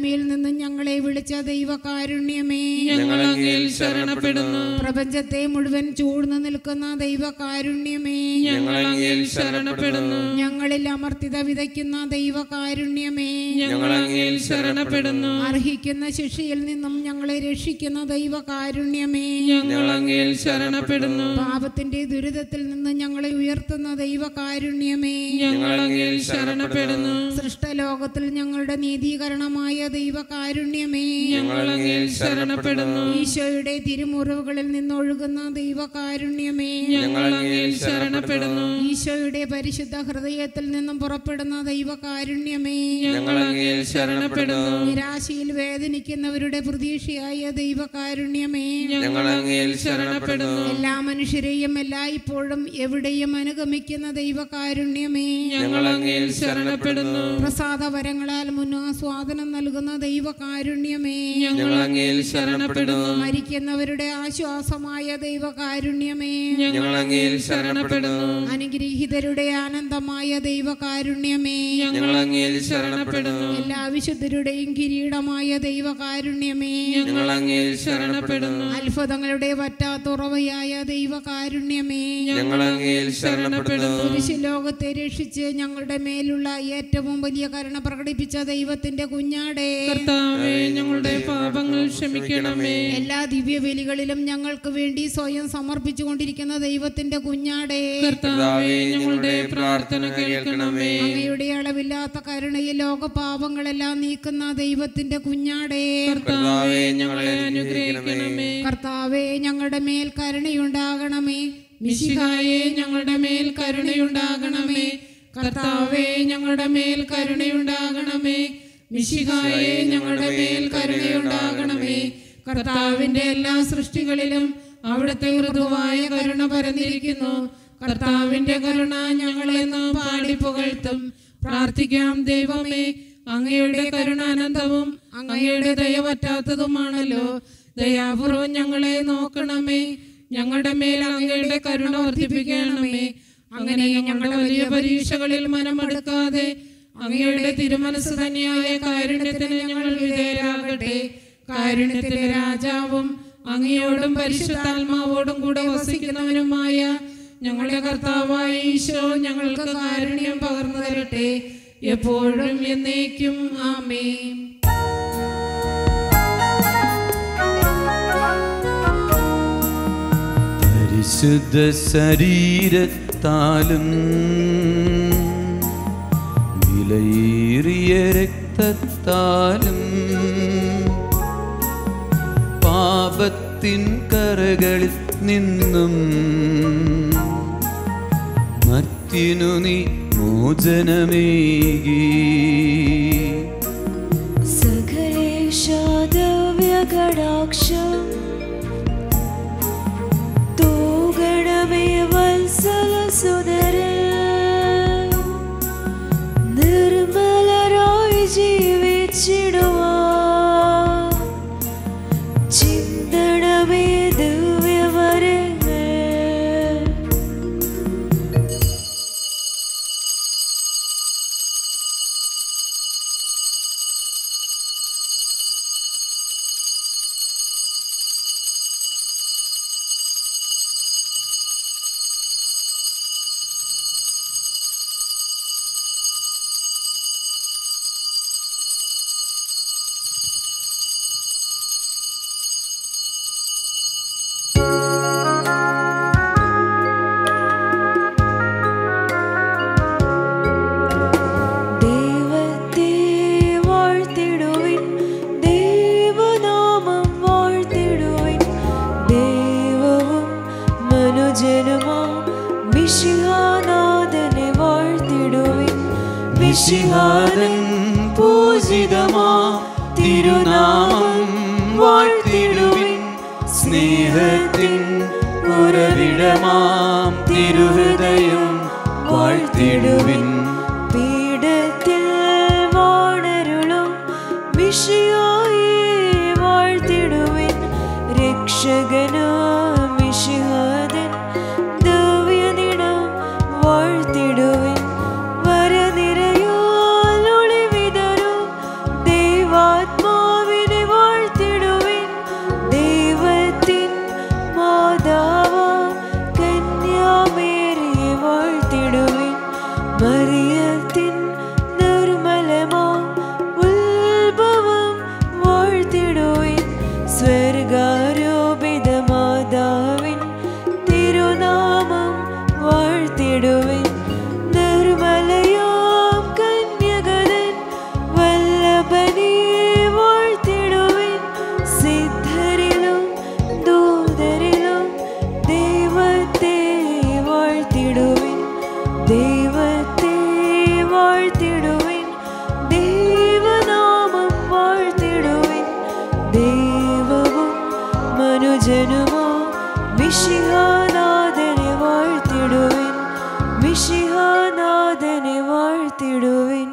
മേൽ നിന്നും ഞങ്ങളെ വിളിച്ച ദൈവകാരുണ്യമേ ഞങ്ങൾ അങ്ങയിൽ ശരണപ്പെടുന്നു പ്രപഞ്ചത്തെ മുഴുവൻ ചൂഴ്ന്നു നിൽക്കുന്ന ദൈവകാരുണ്യമേ ഞങ്ങൾ അങ്ങയിൽ ശരണപ്പെടുന്നു ഞങ്ങളിൽ അമർത്തിത വിതയ്ക്കുന്ന ദൈവകാരുണ്യമേ ഞങ്ങൾ അങ്ങയിൽ ശരണപ്പെടുന്നു അർഹിക്കുന്ന ശിക്ഷയിൽ നിന്നും ഞങ്ങളെ രക്ഷിക്കുന്ന ദൈവകാരുണ്യമേ ഞങ്ങൾ അങ്ങയിൽ ശരണപ്പെടുന്നു പാപത്തിന്റെ ദുരിതത്തിൽ നിന്ന് ഞങ്ങളെ ഉയർത്തുന്ന ദൈവകാരുണ്യമേ ഞങ്ങൾ അങ്ങയിൽ ശരണപ്പെടുന്നു സൃഷ്ടലോകത്തിൽ ഞങ്ങളുടെ നീതീകരണമായ ദൈവകാരുണ്യമേ ഞങ്ങൾ അങ്ങയിൽ ശരണപ്പെടുന്നു ഈശോയുടെ തിരുമുറിവുകളിൽ നിന്നൊഴുകുന്ന ദൈവകാരുണ്യമേ ഞങ്ങൾ അങ്ങയിൽ ശരണപ്പെടുന്നു ഈശോയുടെ പരിശുദ്ധ ഹൃദയത്തിൽ നിന്നും പുറപ്പെടുന്ന ദൈവകാരുണ്യമേ ഞങ്ങൾ അങ്ങയിൽ ശരണപ്പെടുന്നു നിരാശയിൽ വേദനിക്കുന്നവരുടെ പ്രതീക്ഷയായ ദൈവകാരുണ്യമേ ഞങ്ങൾ അങ്ങയിൽ ശരണപ്പെടുന്നു എല്ലാ മനുഷ്യരെയും എല്ലായ്പ്പോഴും എവിടെയും അനുഗമിക്കുന്ന ദൈവകാരുണ്യമേ ഞങ്ങൾ അങ്ങയിൽ ശരണപ്പെടുന്നു പ്രസാദവരങ്ങളാൽ മുന്നാസ്വാദനം നൽകുന്ന ദൈവകാരുണ്യമേ ഞങ്ങൾ അങ്ങയിൽ ശരണപ്പെടുന്നു മരിക്കുന്നവരുടെ ആശ്വാസമായ ദൈവകാരുണ്യമേ ഞങ്ങൾ അങ്ങയിൽ ശരണപ്പെടുന്നു അനുഗ്രഹീതരുടെ ആനന്ദമായ ദൈവകാരുണ്യമേ ഞങ്ങൾ അങ്ങയിൽ ശരണപ്പെടുന്നു എല്ലാ വിശുദ്ധരുടെയും കിരീടമായ ദൈവകാരുണ്യമേ ഞങ്ങൾ അങ്ങയിൽ ശരണപ്പെടുന്നു അത്ഭുതങ്ങളുടെ പറ്റാത്തുറവയായ ദൈവകാരുണ്യമേ ഞങ്ങൾ അങ്ങയിൽ ശരണപ്പെടുന്നു കുരിശ് ലോകത്തെ രക്ഷിച്ച് ഞങ്ങളുടെ മേലുള്ള ഏറ്റവും വലിയ കരുണ പ്രകടിപ്പിച്ച ദൈവത്തിന്റെ കുഞ്ഞാടേ കർത്താവേ ഞങ്ങളുടെ പാപങ്ങൾ ക്ഷമിക്കണമേ എല്ലാ ദിവ്യബലികളിലും ഞങ്ങൾക്ക് വേണ്ടി സ്വയം സമർപ്പിച്ചു കൊണ്ടിരിക്കുന്ന ദൈവത്തിന്റെ കുഞ്ഞാടേ കർത്താവേ ഞങ്ങളുടെ പ്രാർത്ഥന കേൾക്കണമേ അങ്ങയുടെ അളവില്ലാത്ത കരുണയിൽ ലോക പാപങ്ങളെല്ലാം നീക്കുന്ന ദൈവത്തിന്റെ കുഞ്ഞാടേ കർത്താവേ ഞങ്ങളെ അനുഗ്രഹിക്കണമേ കർത്താവേ ഞങ്ങളുടെ മേൽ കരുണയുണ്ടാകണമേ മിശിഹായെ ഞങ്ങളുടെ മേൽ കരുണയുണ്ടാകണമേ കർത്താവേ ഞങ്ങളുടെ മേൽ കരുണയുണ്ടാകണമേ മിശിഹായെ ഞങ്ങളുടെ മേൽ കരുണയുണ്ടാകണമേ കർത്താവിന്റെ എല്ലാ സൃഷ്ടികളിലും അവിടുത്തെ മൃദുവായ കരുണ പരന്നിരിക്കുന്നു കർത്താവിന്റെ കരുണ ഞങ്ങളെന്നും പാടി പുകഴ്ത്തും പ്രാർത്ഥിക്കാം ദൈവമേ അങ്ങയുടെ കരുണ അനന്തവും അങ്ങയുടെ ദയ പറ്റാത്തതുമാണല്ലോ ദയാപൂർവം ഞങ്ങളെ നോക്കണമേ ഞങ്ങളുടെ മേൽ അങ്ങയുടെ കരുണ വർദ്ധിപ്പിക്കണമേ അങ്ങനെ ഞങ്ങളുടെ വലിയ പരീക്ഷകളിൽ മനമെടുക്കാതെ അങ്ങയുടെ തിരുമനസ് തന്നെയായ കാരുണ്യത്തിന് ഞങ്ങൾ വിധേയരാകട്ടെ കാരുണ്യത്തിന്റെ രാജാവും അങ്ങയോടും പരിശുദ്ധാത്മാവോടും കൂടെ വസിക്കുന്നവനുമായ ഞങ്ങളുടെ കർത്താവായ ഈശോ ഞങ്ങൾക്ക് കാരുണ്യം പകർന്നു തരട്ടെ എപ്പോഴും എന്നേക്കും ആമേ പരിശുദ്ധ ശരീരത്താലും വിലയേറിയ രക്തത്താലും പാപത്തിൻ കറകളിൽ നിന്നും മറ്റിനു നീ മോചനമേകി സകലേശാദവ്യകടാക്ഷം തൂഗണമേ വത്സലസുതര നിർമ്മലരായി ജീവിച്ചിടുവാ ചിന്തണമേ ദിവ്യവരങ്ങൾ ദൈവത്തെ വാഴ്ത്തിടുവിൻ ദൈവനാമം വാഴ്ത്തിടുവിൻ ദൈവവും മനുജനുമാം മിശിഹാനാഥനെ വാഴ്ത്തിടുവിൻ മിശിഹാദൻ പൂജിതമാ തിരുനാമം വാഴ്ത്തിടുവിൻ സ്നേഹത്തിൻ ഉറവിടമാം തിരുഹൃദയം വാഴ്ത്തിടുവിൻ പീഠത്തിൽ വാണരുളും മിശിഹായെ വാഴ്ത്തിടുവിൻ രക്ഷകനോ മിശിഹാദൻ ദിവ്യനിടം വാഴ്ത്തിടുവിൻ വരനിരയാൽ ഒളിവിതരും ദൈവാത്മാ ജനമോ മിശിഹാനാഥനെ വാഴ്ത്തിടുവിൻ മിശിഹാനാഥനെ വാഴ്ത്തിടുവിൻ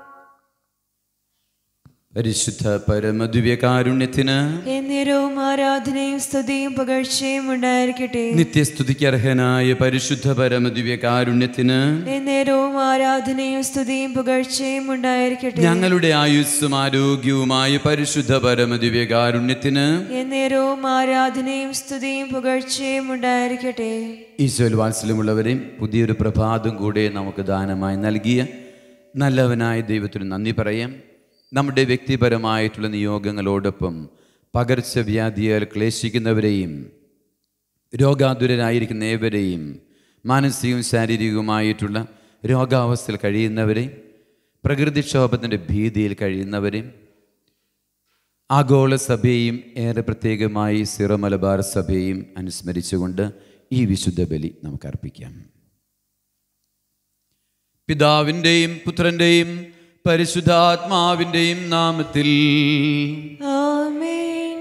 പരിശുദ്ധ പരമദിവ്യകാരുണ്യത്തിന് എന്നേരവും ആരാധനയും സ്തുതിയും പകർച്ചയും ഉണ്ടായിരിക്കട്ടെ നിത്യസ്തുതിക്ക് അർഹനായ പരിശുദ്ധ പരമദിവ്യകാരുണ്യത്തിന് എന്നേരവും ആരാധനയും സ്തുതിയും പകർച്ചയും ഉണ്ടായിരിക്കട്ടെ ഞങ്ങളുടെ ആയുസ്സും ആരോഗ്യവുമായ പരിശുദ്ധ പരമദിവ്യകാരുണ്യത്തിന് എന്നേരവും ആരാധനയും സ്തുതിയും പകർച്ചയും ഉണ്ടായിരിക്കട്ടെ ഈശോയിൽ വാത്സല്യമുള്ളവരെയും പുതിയൊരു പ്രഭാതം കൂടെ നമുക്ക് ദാനമായി നൽകിയ നല്ലവനായ ദൈവത്തിന് നന്ദി പറയാം നമ്മുടെ വ്യക്തിപരമായിട്ടുള്ള നിയോഗങ്ങളോടൊപ്പം പകർച്ചവ്യാധിയാൽ ക്ലേശിക്കുന്നവരെയും രോഗാതുരരായിരിക്കുന്ന ഏവരെയും മാനസികവും ശാരീരികവുമായിട്ടുള്ള രോഗാവസ്ഥയിൽ കഴിയുന്നവരെയും പ്രകൃതിക്ഷോഭത്തിൻ്റെ ഭീതിയിൽ കഴിയുന്നവരെയും ആഗോള സഭയെയും ഏറെ പ്രത്യേകമായി സിറോ മലബാർ സഭയെയും അനുസ്മരിച്ചുകൊണ്ട് ഈ വിശുദ്ധ ബലി നമുക്ക് അർപ്പിക്കാം പിതാവിൻ്റെയും പുത്രൻ്റെയും പരിശുദ്ധാത്മാവിൻ്റെയും നാമത്തിൽ ആമേൻ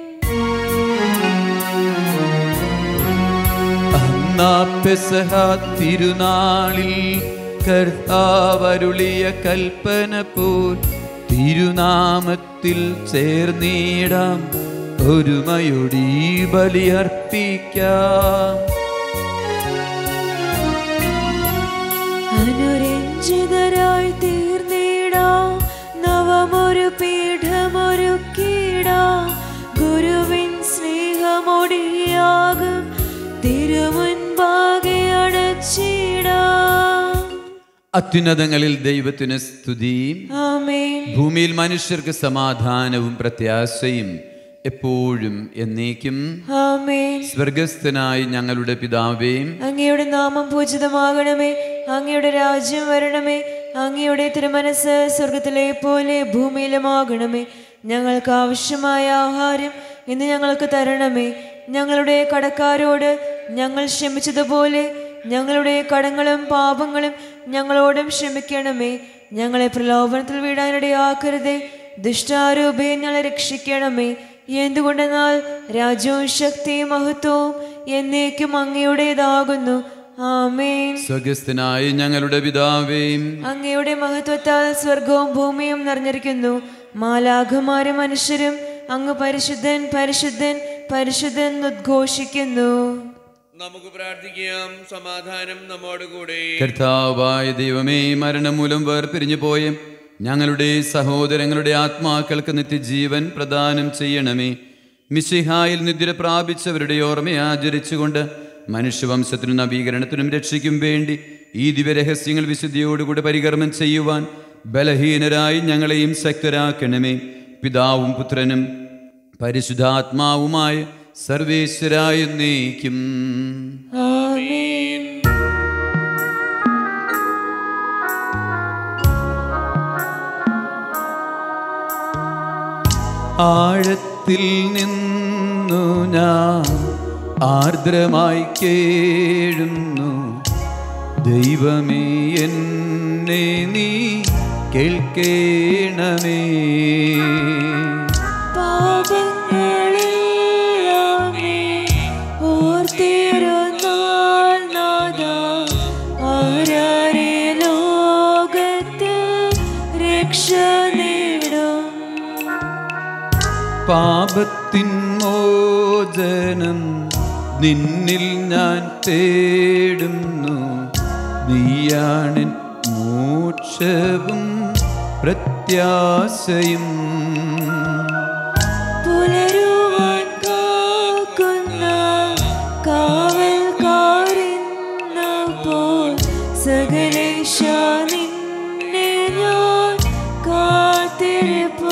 അന്നാ പെസഹ തിരുനാളിൽ കർത്താവരുളിയ കൽപ്പന പോൽ തിരുനാമത്തിൽ ചേർന്നിടാം ഒരുമയൊടി ബലിയർപ്പിക്കാം അനുരഞ്ജിതരായി തീർന്നിടാം നവമൊരു പീഠമൊരുക്കിടാം ഗുരുവിൻ സ്നേഹമൊടിയാകും തിരുമുൻപാകെ അടച്ചിടാം അത്യുന്നതങ്ങളിൽ ദൈവത്തിന് സ്തുതി ആമേൻ ഭൂമിയിൽ മനുഷ്യർക്ക് സമാധാനവും പ്രത്യാശയും എപ്പോഴും എന്നേക്കും ആമേൻ സ്വർഗസ്ഥനായി ഞങ്ങളുടെ പിതാവേയും അങ്ങയുടെ നാമം പൂജിതമാകണമേ അങ്ങയുടെ രാജ്യം വരണമേ അങ്ങയുടെ തിരുമനസ് സ്വർഗത്തിലെ പോലെ ഭൂമിയിലുമാകണമേ ഞങ്ങൾക്ക് ആവശ്യമായ ആഹാരം ഇന്ന് ഞങ്ങൾക്ക് തരണമേ ഞങ്ങളുടെ കടക്കാരോട് ഞങ്ങൾ ക്ഷമിച്ചതുപോലെ ഞങ്ങളുടെ കടങ്ങളും പാപങ്ങളും ഞങ്ങളോടും ക്ഷമിക്കണമേ ഞങ്ങളെ പ്രലോഭനത്തിൽ വീടാനിടയാക്കരുതേ ദുഷ്ടാരൂപേ ഞങ്ങളെ രക്ഷിക്കണമേ എന്തുകൊണ്ടെന്നാൽ രാജ്യവും ശക്തിയും മഹത്വവും എന്നേക്കും അങ്ങയുടേതാകുന്നു ആമേൻ സ്വർഗസ്ഥനായ ഞങ്ങളുടെ പിതാവേയും അങ്ങയുടെ മഹത്വത്താൽ സ്വർഗവും ഭൂമിയും നിറഞ്ഞിരിക്കുന്നു മാലാഖമാരും മനുഷ്യരും അങ്ങ് പരിശുദ്ധൻ പരിശുദ്ധൻ പരിശുദ്ധൻ എന്ന് ഉദ്ഘോഷിക്കുന്നു നമുക്ക് പ്രാർത്ഥിക്കാം സമാധാനം നമ്മോട് കൂടെ കർത്താവായ ദൈവമേ മരണം മൂലം വേർപിരിഞ്ഞു പോയ ഞങ്ങളുടെ സഹോദരങ്ങളുടെ ആത്മാക്കൾക്ക് നിത്യജീവൻ പ്രദാനം ചെയ്യണമേ മിശിഹായിൽ നിദ്ര പ്രാപിച്ചവരുടെ ഓർമ്മ ആചരിച്ചുകൊണ്ട് മനുഷ്യവംശത്തിനും നവീകരണത്തിനും രക്ഷയ്ക്കും വേണ്ടി ഈ ദിവ്യരഹസ്യങ്ങൾ വിശുദ്ധിയോടുകൂടി പരികർമ്മം ചെയ്യുവാൻ ബലഹീനരായി ഞങ്ങളെയും ശക്തരാക്കണമേ പിതാവും പുത്രനും പരിശുദ്ധാത്മാവുമായ സർവേശ്വരായ നീക്കും ആമേൻ ആഴത്തിൽ നിന്നു ഞാൻ ആർദ്രമായി കേഴുന്നു ദൈവമേ എന്നെ നീ കേൾക്കേണമേ പാപങ്ങളെല്ലാമേ ഓർത്തിരുന്നാൽ നാഥാ, ആരാരെ ലോകത്തിൽ രക്ഷ നേടും പാപത്തിൻ മോചനം നിന്നിൽ ഞാൻ തേടുന്നു നീയാണിൻ മോക്ഷവും പ്രത്യാശയും പുലരുവാൻ കാക്കുന്ന കാവൽക്കാരെന്ന പോൽ സകലേശ നിന്നെ ഞാൻ കാത്തിരിപ്പോ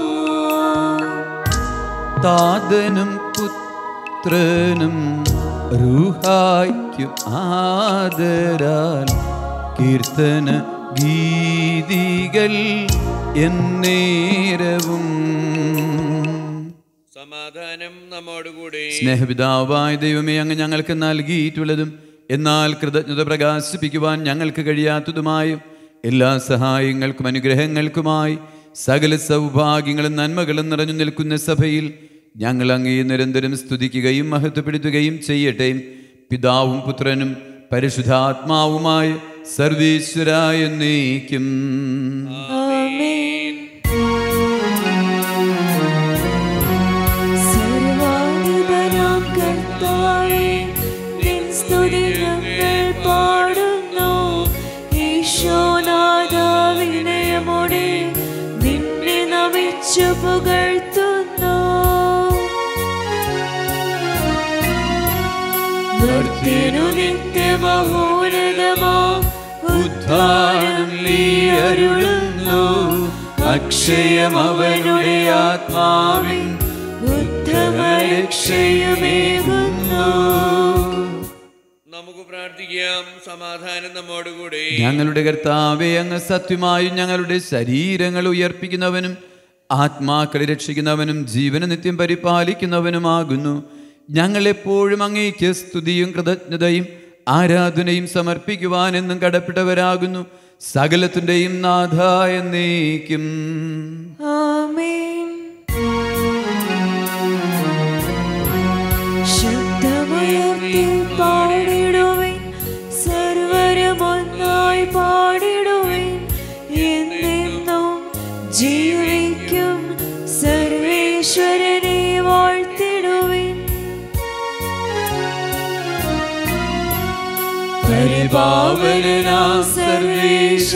താതനും പുത്രനും റൂഹായ്ക്കും ആദരാൽ കീർത്തന ഗീതികൾ എന്നേരവും സമാധാനം നമ്മോട് കൂടെ സ്നേഹപിതാവായ ദൈവമേ അങ്ങ് ഞങ്ങൾക്ക് നൽകിയിട്ടുള്ളതും എന്നാൽ കൃതജ്ഞത പ്രകാശിപ്പിക്കുവാൻ ഞങ്ങൾക്ക് കഴിയാത്തതുമായും എല്ലാ സഹായങ്ങൾക്കും അനുഗ്രഹങ്ങൾക്കുമായി സകല സൗഭാഗ്യങ്ങളും നന്മകളും നിറഞ്ഞു നിൽക്കുന്ന സഭയിൽ ഞങ്ങൾ അങ്ങേ നിരന്തരം സ്തുതിക്കുകയും മഹത്വപ്പെടുത്തുകയും ചെയ്യട്ടെ പിതാവും പുത്രനും പരിശുദ്ധാത്മാവുമായ സർവീശ്വരായ നീക്കും ആമേൻ സർവാധിപനാം കർത്താവേ നിൻ സ്തുതി ഞങ്ങൾ പാടുന്നു ഈശോനാഥ വിനയമോടെ നിന്നെ നമിച്ചു പുകഴ്ത്തുന്നു ഭക്തിനു നിത്യമഹോന്നതമാ ഉദ്ധാനം നീ അരുളുന്നു അക്ഷയം അവരുടെ ആത്മാവിൻ ഉത്തമരക്ഷയുമേകുന്നു നമുക്ക് പ്രാർത്ഥിക്കാം സമാധാനം നമ്മോടുകൂടെ ഞങ്ങളുടെ കർത്താവെ അങ്ങ് സത്യമായും ഞങ്ങളുടെ ശരീരങ്ങൾ ഉയർപ്പിക്കുന്നവനും ആത്മാക്കളെ രക്ഷിക്കുന്നവനും ജീവന നിത്യം പരിപാലിക്കുന്നവനുമാകുന്നു ഞങ്ങൾ എപ്പോഴും അങ്ങേക്ക് സ്തുതിയും കൃതജ്ഞതയും ആരാധനയും സമർപ്പിക്കുവാൻ എന്നും കടപ്പെട്ടവരാകുന്നു സകലത്തിൻ്റെയും നാഥായ നീക്കും ആമേൻ ശബ്ദമുയർത്തി പാടിടുവിൻ സർവരും ഒന്നായി പാടിടുവിൻ എന്നെന്നും ജീവിക്കും സർവേശ്വരനെ വാഴ്ത്തിടുവിൻ പരിപാവനാം സർവേശ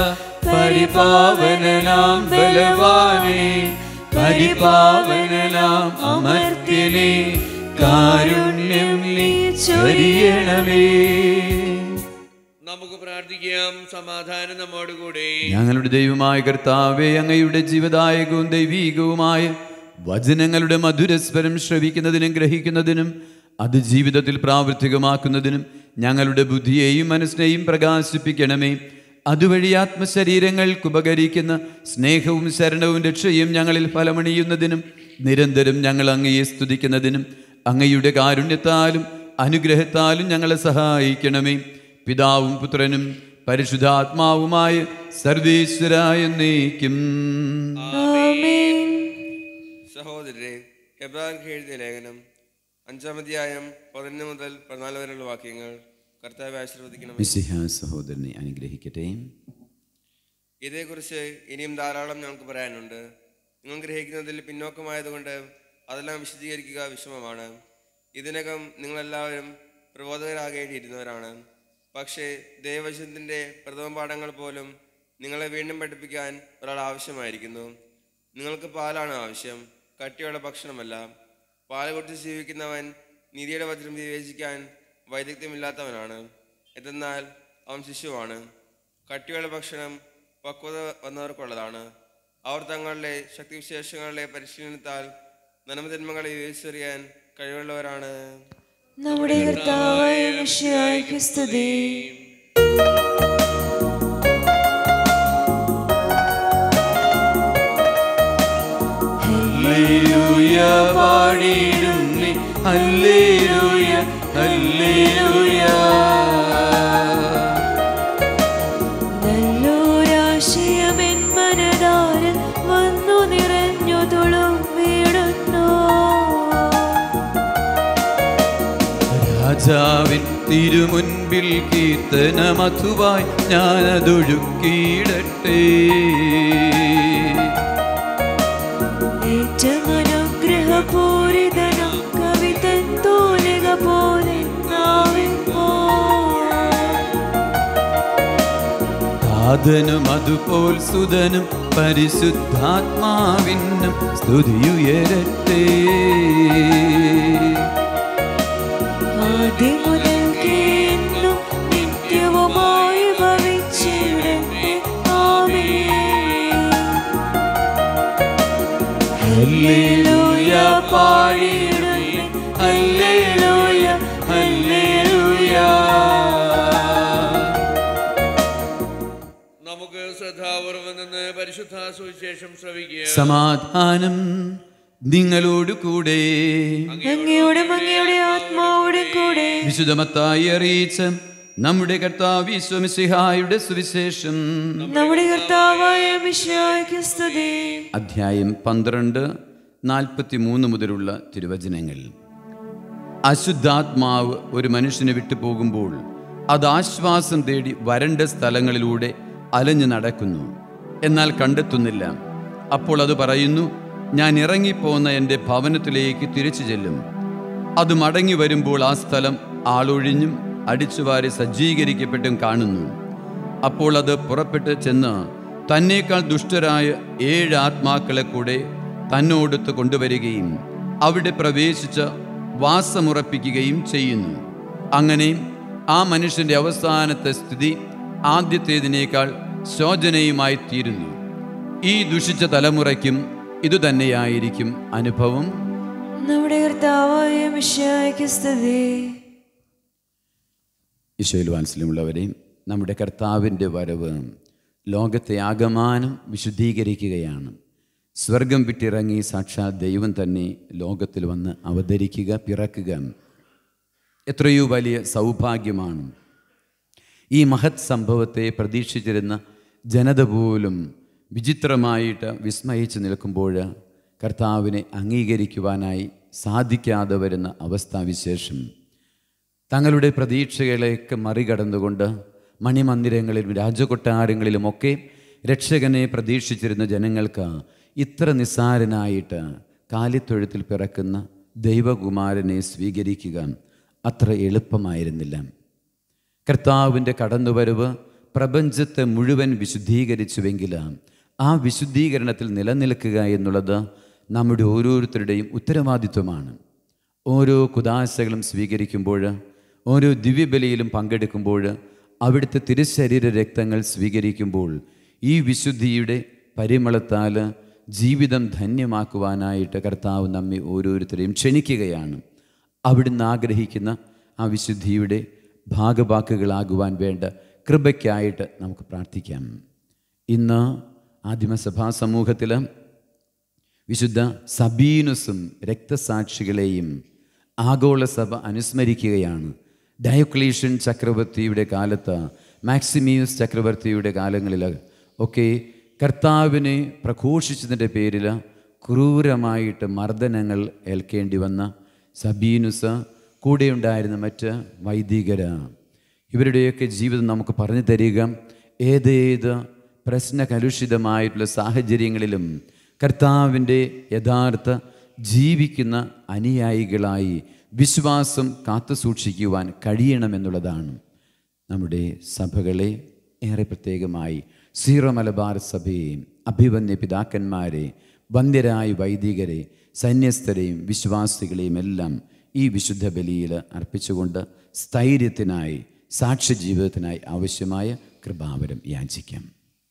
പരിപാവനാം ബലവാനെ പരിപാവനാം അമർത്യനെ കാരുണ്യം നീ ചൊരിയണമേ നമുക്ക് പ്രാർത്ഥിക്കാം സമാധാനം നമ്മോടുകൂടെ ഞങ്ങളുടെ ദൈവമായ കർത്താവെ അങ്ങയുടെ ജീവദായകവും ദൈവീകവുമായ വചനങ്ങളുടെ മധുരസ്വരം ശ്രവിക്കുന്നതിനും ഗ്രഹിക്കുന്നതിനും അത് ജീവിതത്തിൽ പ്രാവർത്തികമാക്കുന്നതിനും ഞങ്ങളുടെ ബുദ്ധിയെയും മനസ്സിനെയും പ്രകാശിപ്പിക്കണമേ അതുവഴി ആത്മശരീരങ്ങൾക്ക് ഉപകരിക്കുന്ന സ്നേഹവും ശരണവും രക്ഷയും ഞങ്ങളിൽ ഫലമണിയുന്നതിനും നിരന്തരം ഞങ്ങൾ അങ്ങയെ സ്തുതിക്കുന്നതിനും അങ്ങയുടെ കാരുണ്യത്താലും അനുഗ്രഹത്താലും ഞങ്ങളെ സഹായിക്കണമേ പിതാവും പുത്രനും പരിശുദ്ധാത്മാവുമായ സർവേശ്വരായ നീക്കും ആമേൻ സഹോദരരെ എബ്രാഹിം എഴുതിയ ലേഖനം അഞ്ചാമധ്യായം പതിനൊന്ന് മുതൽ പതിനാല് വരെയുള്ള വാക്യങ്ങൾ കർത്താവെ ആശീർവദിക്കണം മിശിഹ സഹോദരനെ അനുഗ്രഹിക്കട്ടെ ഇതേക്കുറിച്ച് ഇനിയും ധാരാളം ഞങ്ങൾക്ക് പറയാനുണ്ട് നിങ്ങൾ ഗ്രഹിക്കുന്നതിൽ പിന്നോക്കമായതുകൊണ്ട് അതെല്ലാം വിശദീകരിക്കുക വിഷമമാണ് ഇതിനകം നിങ്ങളെല്ലാവരും പ്രബോധകരാകേണ്ടിയിരുന്നവരാണ് പക്ഷേ ദൈവവചനത്തിൻ്റെ പ്രഥമ പാഠങ്ങൾ പോലും നിങ്ങളെ വീണ്ടും പഠിപ്പിക്കാൻ ഒരാൾ ആവശ്യമായിരിക്കുന്നു നിങ്ങൾക്ക് പാലാണ് ആവശ്യം കട്ടിയുള്ള ഭക്ഷണമല്ല പാൽ കുടിച്ച് ജീവിക്കുന്നവൻ നീതിയുടെ വചനം വിവേചിക്കാൻ വൈദഗ്ധ്യമില്ലാത്തവനാണ് എന്തെന്നാൽ അവൻ ശിശുവാണ് കട്ടിയുള്ള ഭക്ഷണം പക്വത വന്നവർക്കുള്ളതാണ് അവർ തങ്ങളുടെ ശക്തിവിശേഷങ്ങളുടെ പരിശീലനത്താൽ നന്മജന്മങ്ങളെ വിവേചിച്ചറിയാൻ കഴിവുള്ളവരാണ് നമ്മുടെ കർത്താവായ മിശിഹായ്ക്ക് സ്തുതി ഹല്ലേലൂയ പാടിയിടുന്നേ ഹല്ലേലൂയ ഹല്ലേലൂയ നല്ലൊരാശയമെൻ മനതാരിൽ വന്നു നിറഞ്ഞു തുളുമ്പിടുന്നു രാജാവിൻ തിരുമുൻപിൽ കീർത്തന മധുവായി ഞാനതൊഴുക്കിയിടട്ടെ ഏറ്റവും അനുഗ്രഹപൂരിതനം കവിതൻ തോലുക പോലെ നാവിൽ പോ താതനും അതുപോൽ സുതനും പരിശുദ്ധാത്മാവിനും സ്തുതിയുയരട്ടെ ആദ്യം മുതൽക്കേ എന്നും നിത്യവുമായി ഭവിച്ചിടട്ടെ. ആമേൻ. ഹല്ലേലൂയ പാടിയിടുന്നേ. ഹല്ലേലൂയ, ഹല്ലേലൂയ. നമുക്ക് ശ്രദ്ധാപൂർവം നിന്ന് പരിശുദ്ധ സുവിശേഷം ശ്രവിക്കുക സമാധാനം നിങ്ങളോട് കൂടെ അങ്ങയുടെ അങ്ങയുടെ ആത്മാവോടെ കൂടെ വിശുദ്ധമത്തായി അറിയിച്ച നമ്മുടെ കർത്താവ് ഈശ്വമിസിഹായുടെ സുവിശേഷം നമ്മുടെ കർത്താവായ മിശിഹായ്ക്ക് സ്തുതി അധ്യായം പന്ത്രണ്ട് നാൽപ്പത്തി മൂന്ന് മുതലുള്ള തിരുവചനങ്ങൾ അശുദ്ധാത്മാവ് ഒരു മനുഷ്യനെ വിട്ടു പോകുമ്പോൾ അത് ആശ്വാസം തേടി വരണ്ട സ്ഥലങ്ങളിലൂടെ അലഞ്ഞു നടക്കുന്നു എന്നാൽ കണ്ടെത്തുന്നില്ല അപ്പോൾ അത് പറയുന്നു ഞാൻ ഇറങ്ങിപ്പോന്ന എൻ്റെ ഭവനത്തിലേക്ക് തിരിച്ചു ചെല്ലും അത് മടങ്ങി വരുമ്പോൾ ആ സ്ഥലം ആളൊഴിഞ്ഞും അടിച്ചുവാരി സജ്ജീകരിക്കപ്പെട്ടും കാണുന്നു അപ്പോൾ അത് പുറപ്പെട്ട് ചെന്ന് തന്നേക്കാൾ ദുഷ്ടരായ ഏഴ് ആത്മാക്കളെ കൂടെ തന്നോടത്ത് കൊണ്ടുവരികയും അവിടെ പ്രവേശിച്ച് വാസമുറപ്പിക്കുകയും ചെയ്യുന്നു അങ്ങനെ ആ മനുഷ്യന്റെ അവസാനത്തെ സ്ഥിതി ആദ്യത്തേതിനേക്കാൾ ശോചനയുമായി തീരുന്നു ഈ ദുഷിച്ച തലമുറയ്ക്കും ഇതുതന്നെയായിരിക്കും അനുഭവം നമ്മുടെ കർത്താവായ മിശിഹായ്ക്ക് സ്തുതി ഈശോയിൽ വാത്സല്യമുള്ളവരെയും നമ്മുടെ കർത്താവിൻ്റെ വരവ് ലോകത്തെ ആകമാനം വിശുദ്ധീകരിക്കുകയാണ് സ്വർഗം വിട്ടിറങ്ങി സാക്ഷാൽ ദൈവം തന്നെ ലോകത്തിൽ വന്ന് അവതരിക്കുക പിറക്കുക എത്രയോ വലിയ സൗഭാഗ്യമാണ് ഈ മഹത് സംഭവത്തെ പ്രതീക്ഷിച്ചിരുന്ന ജനത പോലും വിചിത്രമായിട്ട് വിസ്മയിച്ച് നിൽക്കുമ്പോൾ കർത്താവിനെ അംഗീകരിക്കുവാനായി സാധിക്കാതെ വരുന്ന അവസ്ഥാവിശേഷം തങ്ങളുടെ പ്രതീക്ഷകളെയൊക്കെ മറികടന്നുകൊണ്ട് മണിമന്ദിരങ്ങളിലും രാജകൊട്ടാരങ്ങളിലുമൊക്കെ രക്ഷകനെ പ്രതീക്ഷിച്ചിരുന്ന ജനങ്ങൾക്ക് ഇത്ര നിസ്സാരനായിട്ട് കാലിത്തൊഴുത്തിൽ പിറക്കുന്ന ദൈവകുമാരനെ സ്വീകരിക്കുക അത്ര എളുപ്പമായിരുന്നില്ല കർത്താവിൻ്റെ കടന്നുവരവ് പ്രപഞ്ചത്തെ മുഴുവൻ വിശുദ്ധീകരിച്ചുവെങ്കിൽ ആ വിശുദ്ധീകരണത്തിൽ നിലനിൽക്കുക എന്നുള്ളത് നമ്മുടെ ഓരോരുത്തരുടെയും ഉത്തരവാദിത്വമാണ് ഓരോ കുദാശകളും സ്വീകരിക്കുമ്പോൾ ഓരോ ദിവ്യബലിയിലും പങ്കെടുക്കുമ്പോൾ അവിടുത്തെ തിരുശരീര രക്തങ്ങൾ സ്വീകരിക്കുമ്പോൾ ഈ വിശുദ്ധിയുടെ പരിമളത്താൽ ജീവിതം ധന്യമാക്കുവാനായിട്ട് കർത്താവ് നമ്മെ ഓരോരുത്തരെയും ക്ഷണിക്കുകയാണ് അവിടുന്ന് ആഗ്രഹിക്കുന്ന ആ വിശുദ്ധിയുടെ ഭാഗവാക്കുകളാകുവാൻ വേണ്ട കൃപയ്ക്കായിട്ട് നമുക്ക് പ്രാർത്ഥിക്കാം ഇന്ന് ആദിമസഭാ സമൂഹത്തിൽ വിശുദ്ധ സബീനുസും രക്തസാക്ഷികളെയും ആഗോളസഭ അനുസ്മരിക്കുകയാണ് ഡയോക്ലീഷ്യൻ ചക്രവർത്തിയുടെ കാലത്ത് മാക്സിമിയസ് ചക്രവർത്തിയുടെ കാലങ്ങളിൽ ഒക്കെ കർത്താവിനെ പ്രഘോഷിച്ചതിൻ്റെ പേരിൽ ക്രൂരമായിട്ട് മർദ്ദനങ്ങൾ ഏൽക്കേണ്ടി വന്ന സബീനുസ് കൂടെയുണ്ടായിരുന്ന മറ്റ് വൈദികര ഇവരുടെയൊക്കെ ജീവിതം നമുക്ക് പറഞ്ഞു തരിക ഏതേത് പ്രശ്നകലുഷിതമായിട്ടുള്ള സാഹചര്യങ്ങളിലും കർത്താവിൻ്റെ യഥാർത്ഥ ജീവിക്കുന്ന അനുയായികളായി വിശ്വാസം കാത്തുസൂക്ഷിക്കുവാൻ കഴിയണമെന്നുള്ളതാണ് നമ്മുടെ സഭകളെ ഏറെ പ്രത്യേകമായി സീറോ മലബാർ സഭയെ അഭിവന്യ പിതാക്കന്മാരെ വന്ധ്യരായ വൈദികരെ സന്യസ്തരെയും വിശ്വാസികളെയും എല്ലാം ഈ വിശുദ്ധ ബലിയിൽ അർപ്പിച്ചുകൊണ്ട് സ്ഥൈര്യത്തിനായി സാക്ഷ്യ ജീവിതത്തിനായി ആവശ്യമായ കൃപാവരം യാചിക്കാം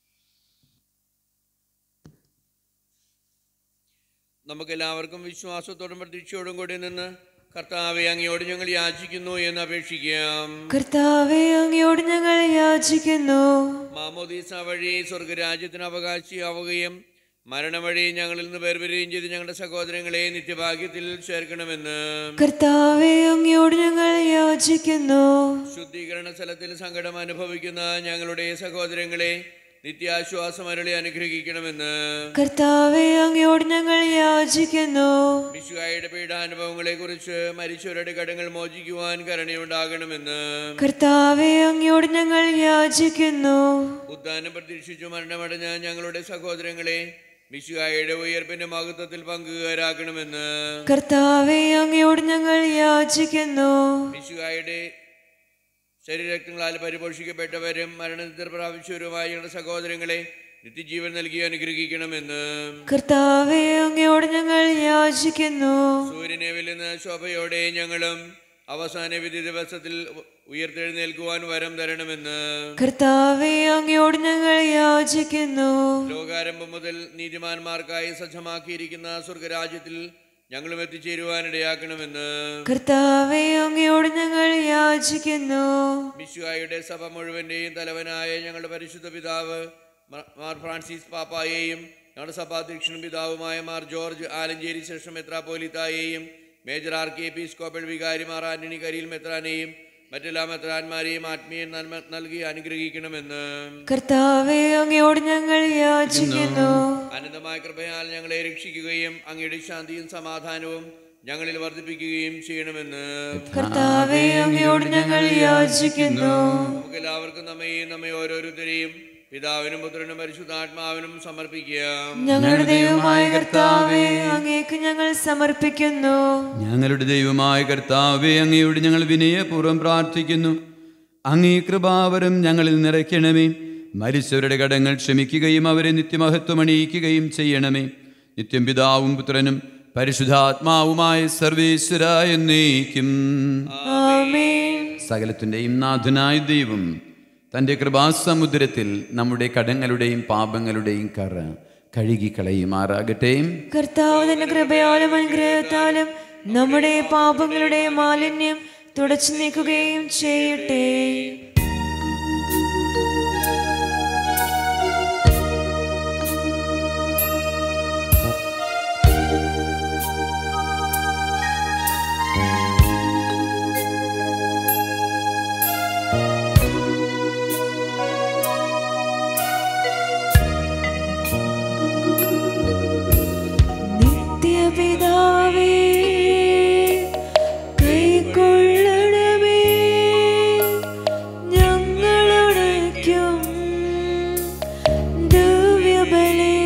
നമുക്കെല്ലാവർക്കും വിശ്വാസത്തോടും പ്രതീക്ഷയോടും കൂടി നിന്ന് കർത്താവെ അങ്ങയോട് ഞങ്ങൾ യാചിക്കുന്നു എന്ന് അപേക്ഷിക്കാം കർത്താവെ അങ്ങയോട് ഞങ്ങൾ യാചിക്കുന്നു മാമോദീസ വഴി സ്വർഗരാജ്യത്തിന് അവകാശിയാവുകയും മരണം വഴി ഞങ്ങളിൽ നിന്ന് വേർപിരിയും ചെയ്ത് ഞങ്ങളുടെ സഹോദരങ്ങളെ നിത്യഭാഗ്യത്തിൽ ചേർക്കണമെന്ന് കർത്താവെ അങ്ങയോട് ഞങ്ങൾ യാചിക്കുന്നു ശുദ്ധീകരണ സ്ഥലത്തിൽ സങ്കടം അനുഭവിക്കുന്ന ഞങ്ങളുടെ സഹോദരങ്ങളെ നിത്യാശ്വാസം അരളി അനുഗ്രഹിക്കണമെന്ന് കർത്താവെ അങ്ങയോട് ഞങ്ങൾ യാചിക്കുന്നു വിശുവായുടെ പീഡാനുഭവങ്ങളെ കുറിച്ച് മരിച്ചവരുടെ കടങ്ങൾ മോചിക്കുവാൻ കരുണയുണ്ടാകണമെന്ന് കർത്താവെ അങ്ങയോട് ഞങ്ങൾ യാചിക്കുന്നു ഉദ്ധാനം പ്രതീക്ഷിച്ചു മരണമടഞ്ഞ ഞങ്ങളുടെ സഹോദരങ്ങളെ വിശുവായുടെ ഉയർപ്പിന്റെ മഹത്വത്തിൽ പങ്കുകാരാക്കണമെന്ന് കർത്താവെ അങ്ങയോട് ഞങ്ങൾ യാചിക്കുന്നു വിശുവായുടെ ശരീരരക്തങ്ങളാൽ പരിപോഷിക്കപ്പെട്ടവരും മരണനിദ്ര പ്രാപിച്ചവരുമായ ഞങ്ങളുടെ സഹോദരങ്ങളെ നിത്യജീവൻ നൽകി അനുഗ്രഹിക്കണമെന്ന് കർത്താവെ അങ്ങയോട് ഞങ്ങൾ യാചിക്കുന്നു സൂര്യനെ വെല്ലുന്ന ശോഭയോടെ ഞങ്ങളും അവസാന വിധി ദിവസത്തിൽ ഉയർത്തെഴുന്നേൽക്കുവാൻ വരം തരണമെന്ന് കർത്താവെ അങ്ങയോട് ഞങ്ങൾ യാചിക്കുന്നു ലോകാരംഭം മുതൽ നീതിമാന്മാർക്കായി സജ്ജമാക്കിയിരിക്കുന്ന സ്വർഗരാജ്യത്തിൽ ഞങ്ങളും എത്തിച്ചേരുവാനിടയാക്കണമെന്ന് കർത്താവെ അങ്ങയോട് ഞങ്ങൾ യാചിക്കുന്നു മിശുവായുടെ സഭ മുഴുവന്റെയും തലവനായ ഞങ്ങളുടെ പരിശുദ്ധ പിതാവ് മ- മാർ ഫ്രാൻസിസ് പാപ്പായെയും ഞങ്ങളുടെ സഭാധ്യക്ഷനും പിതാവുമായ മാർ ജോർജ് ആലഞ്ചേരി ശേഷം മെത്രാപോലിത്തായെയും മേജർ ആർ കെ എപ്പിസ്കോപ്പൽ വികാരി മാർ ആന്റണി കരിയിൽ മെത്രാനെയും മറ്റെല്ലാ മെത്രാന്മാരെയും ആത്മീയ നന്മ നൽകി അനുഗ്രഹിക്കണമെന്ന് കർത്താവെ അങ്ങയോട് ഞങ്ങൾ യാചിക്കുന്നു അനന്തമായ കൃപയാൽ ഞങ്ങളെ രക്ഷിക്കുകയും അങ്ങയുടെ ശാന്തിയും സമാധാനവും ഞങ്ങളിൽ വർദ്ധിപ്പിക്കുകയും ചെയ്യണമെന്ന് കർത്താവെ അങ്ങയോട് ഞങ്ങൾ യാചിക്കുന്നു നമുക്ക് എല്ലാവർക്കും നമ്മയും നമ്മെ ഓരോരുത്തരെയും പിതാവിനും പുത്രനും പരിശുദ്ധാത്മാവിനും സമർപ്പിക്കാം ഞങ്ങളുടെ ദൈവമായ കർത്താവെ അങ്ങേക്ക് ഞങ്ങൾ സമർപ്പിക്കുന്നു ഞങ്ങളുടെ ദൈവമായ കർത്താവെ അങ്ങയോട് ഞങ്ങൾ വിനയപൂർവ്വം പ്രാർത്ഥിക്കുന്നു അങ്ങേ കൃപാവരം ഞങ്ങളിൽ നിറയ്ക്കണമേ മരിച്ചവരുടെ കടങ്ങൾ ക്ഷമിക്കുകയും അവരെ നിത്യമഹത്വം അണിയിക്കുകയും ചെയ്യണമേ നിത്യം പിതാവും പുത്രനും പരിശുദ്ധാത്മാവുമായ സർവേശ്വര എന്നേക്കും ആമേൻ സകലത്തിൻ്റെയും നാഥനായ ദൈവം തൻ്റെ കൃപാസമുദ്രത്തിൽ നമ്മുടെ കടങ്ങളുടെയും പാപങ്ങളുടെയും കറ കഴുകിക്കളയുമാറാകട്ടെ കർത്താവ് തന്റെ കൃപയാലും അനുഗ്രഹത്താലും നമ്മുടെ പാപങ്ങളുടെ മാലിന്യം തുടച്ചു നീക്കുകയും ചെയ്യട്ടെ നിത്യപിതാവേ കൈക്കൊള്ളണമേ ഞങ്ങളടയ്ക്കും ദിവ്യബലേ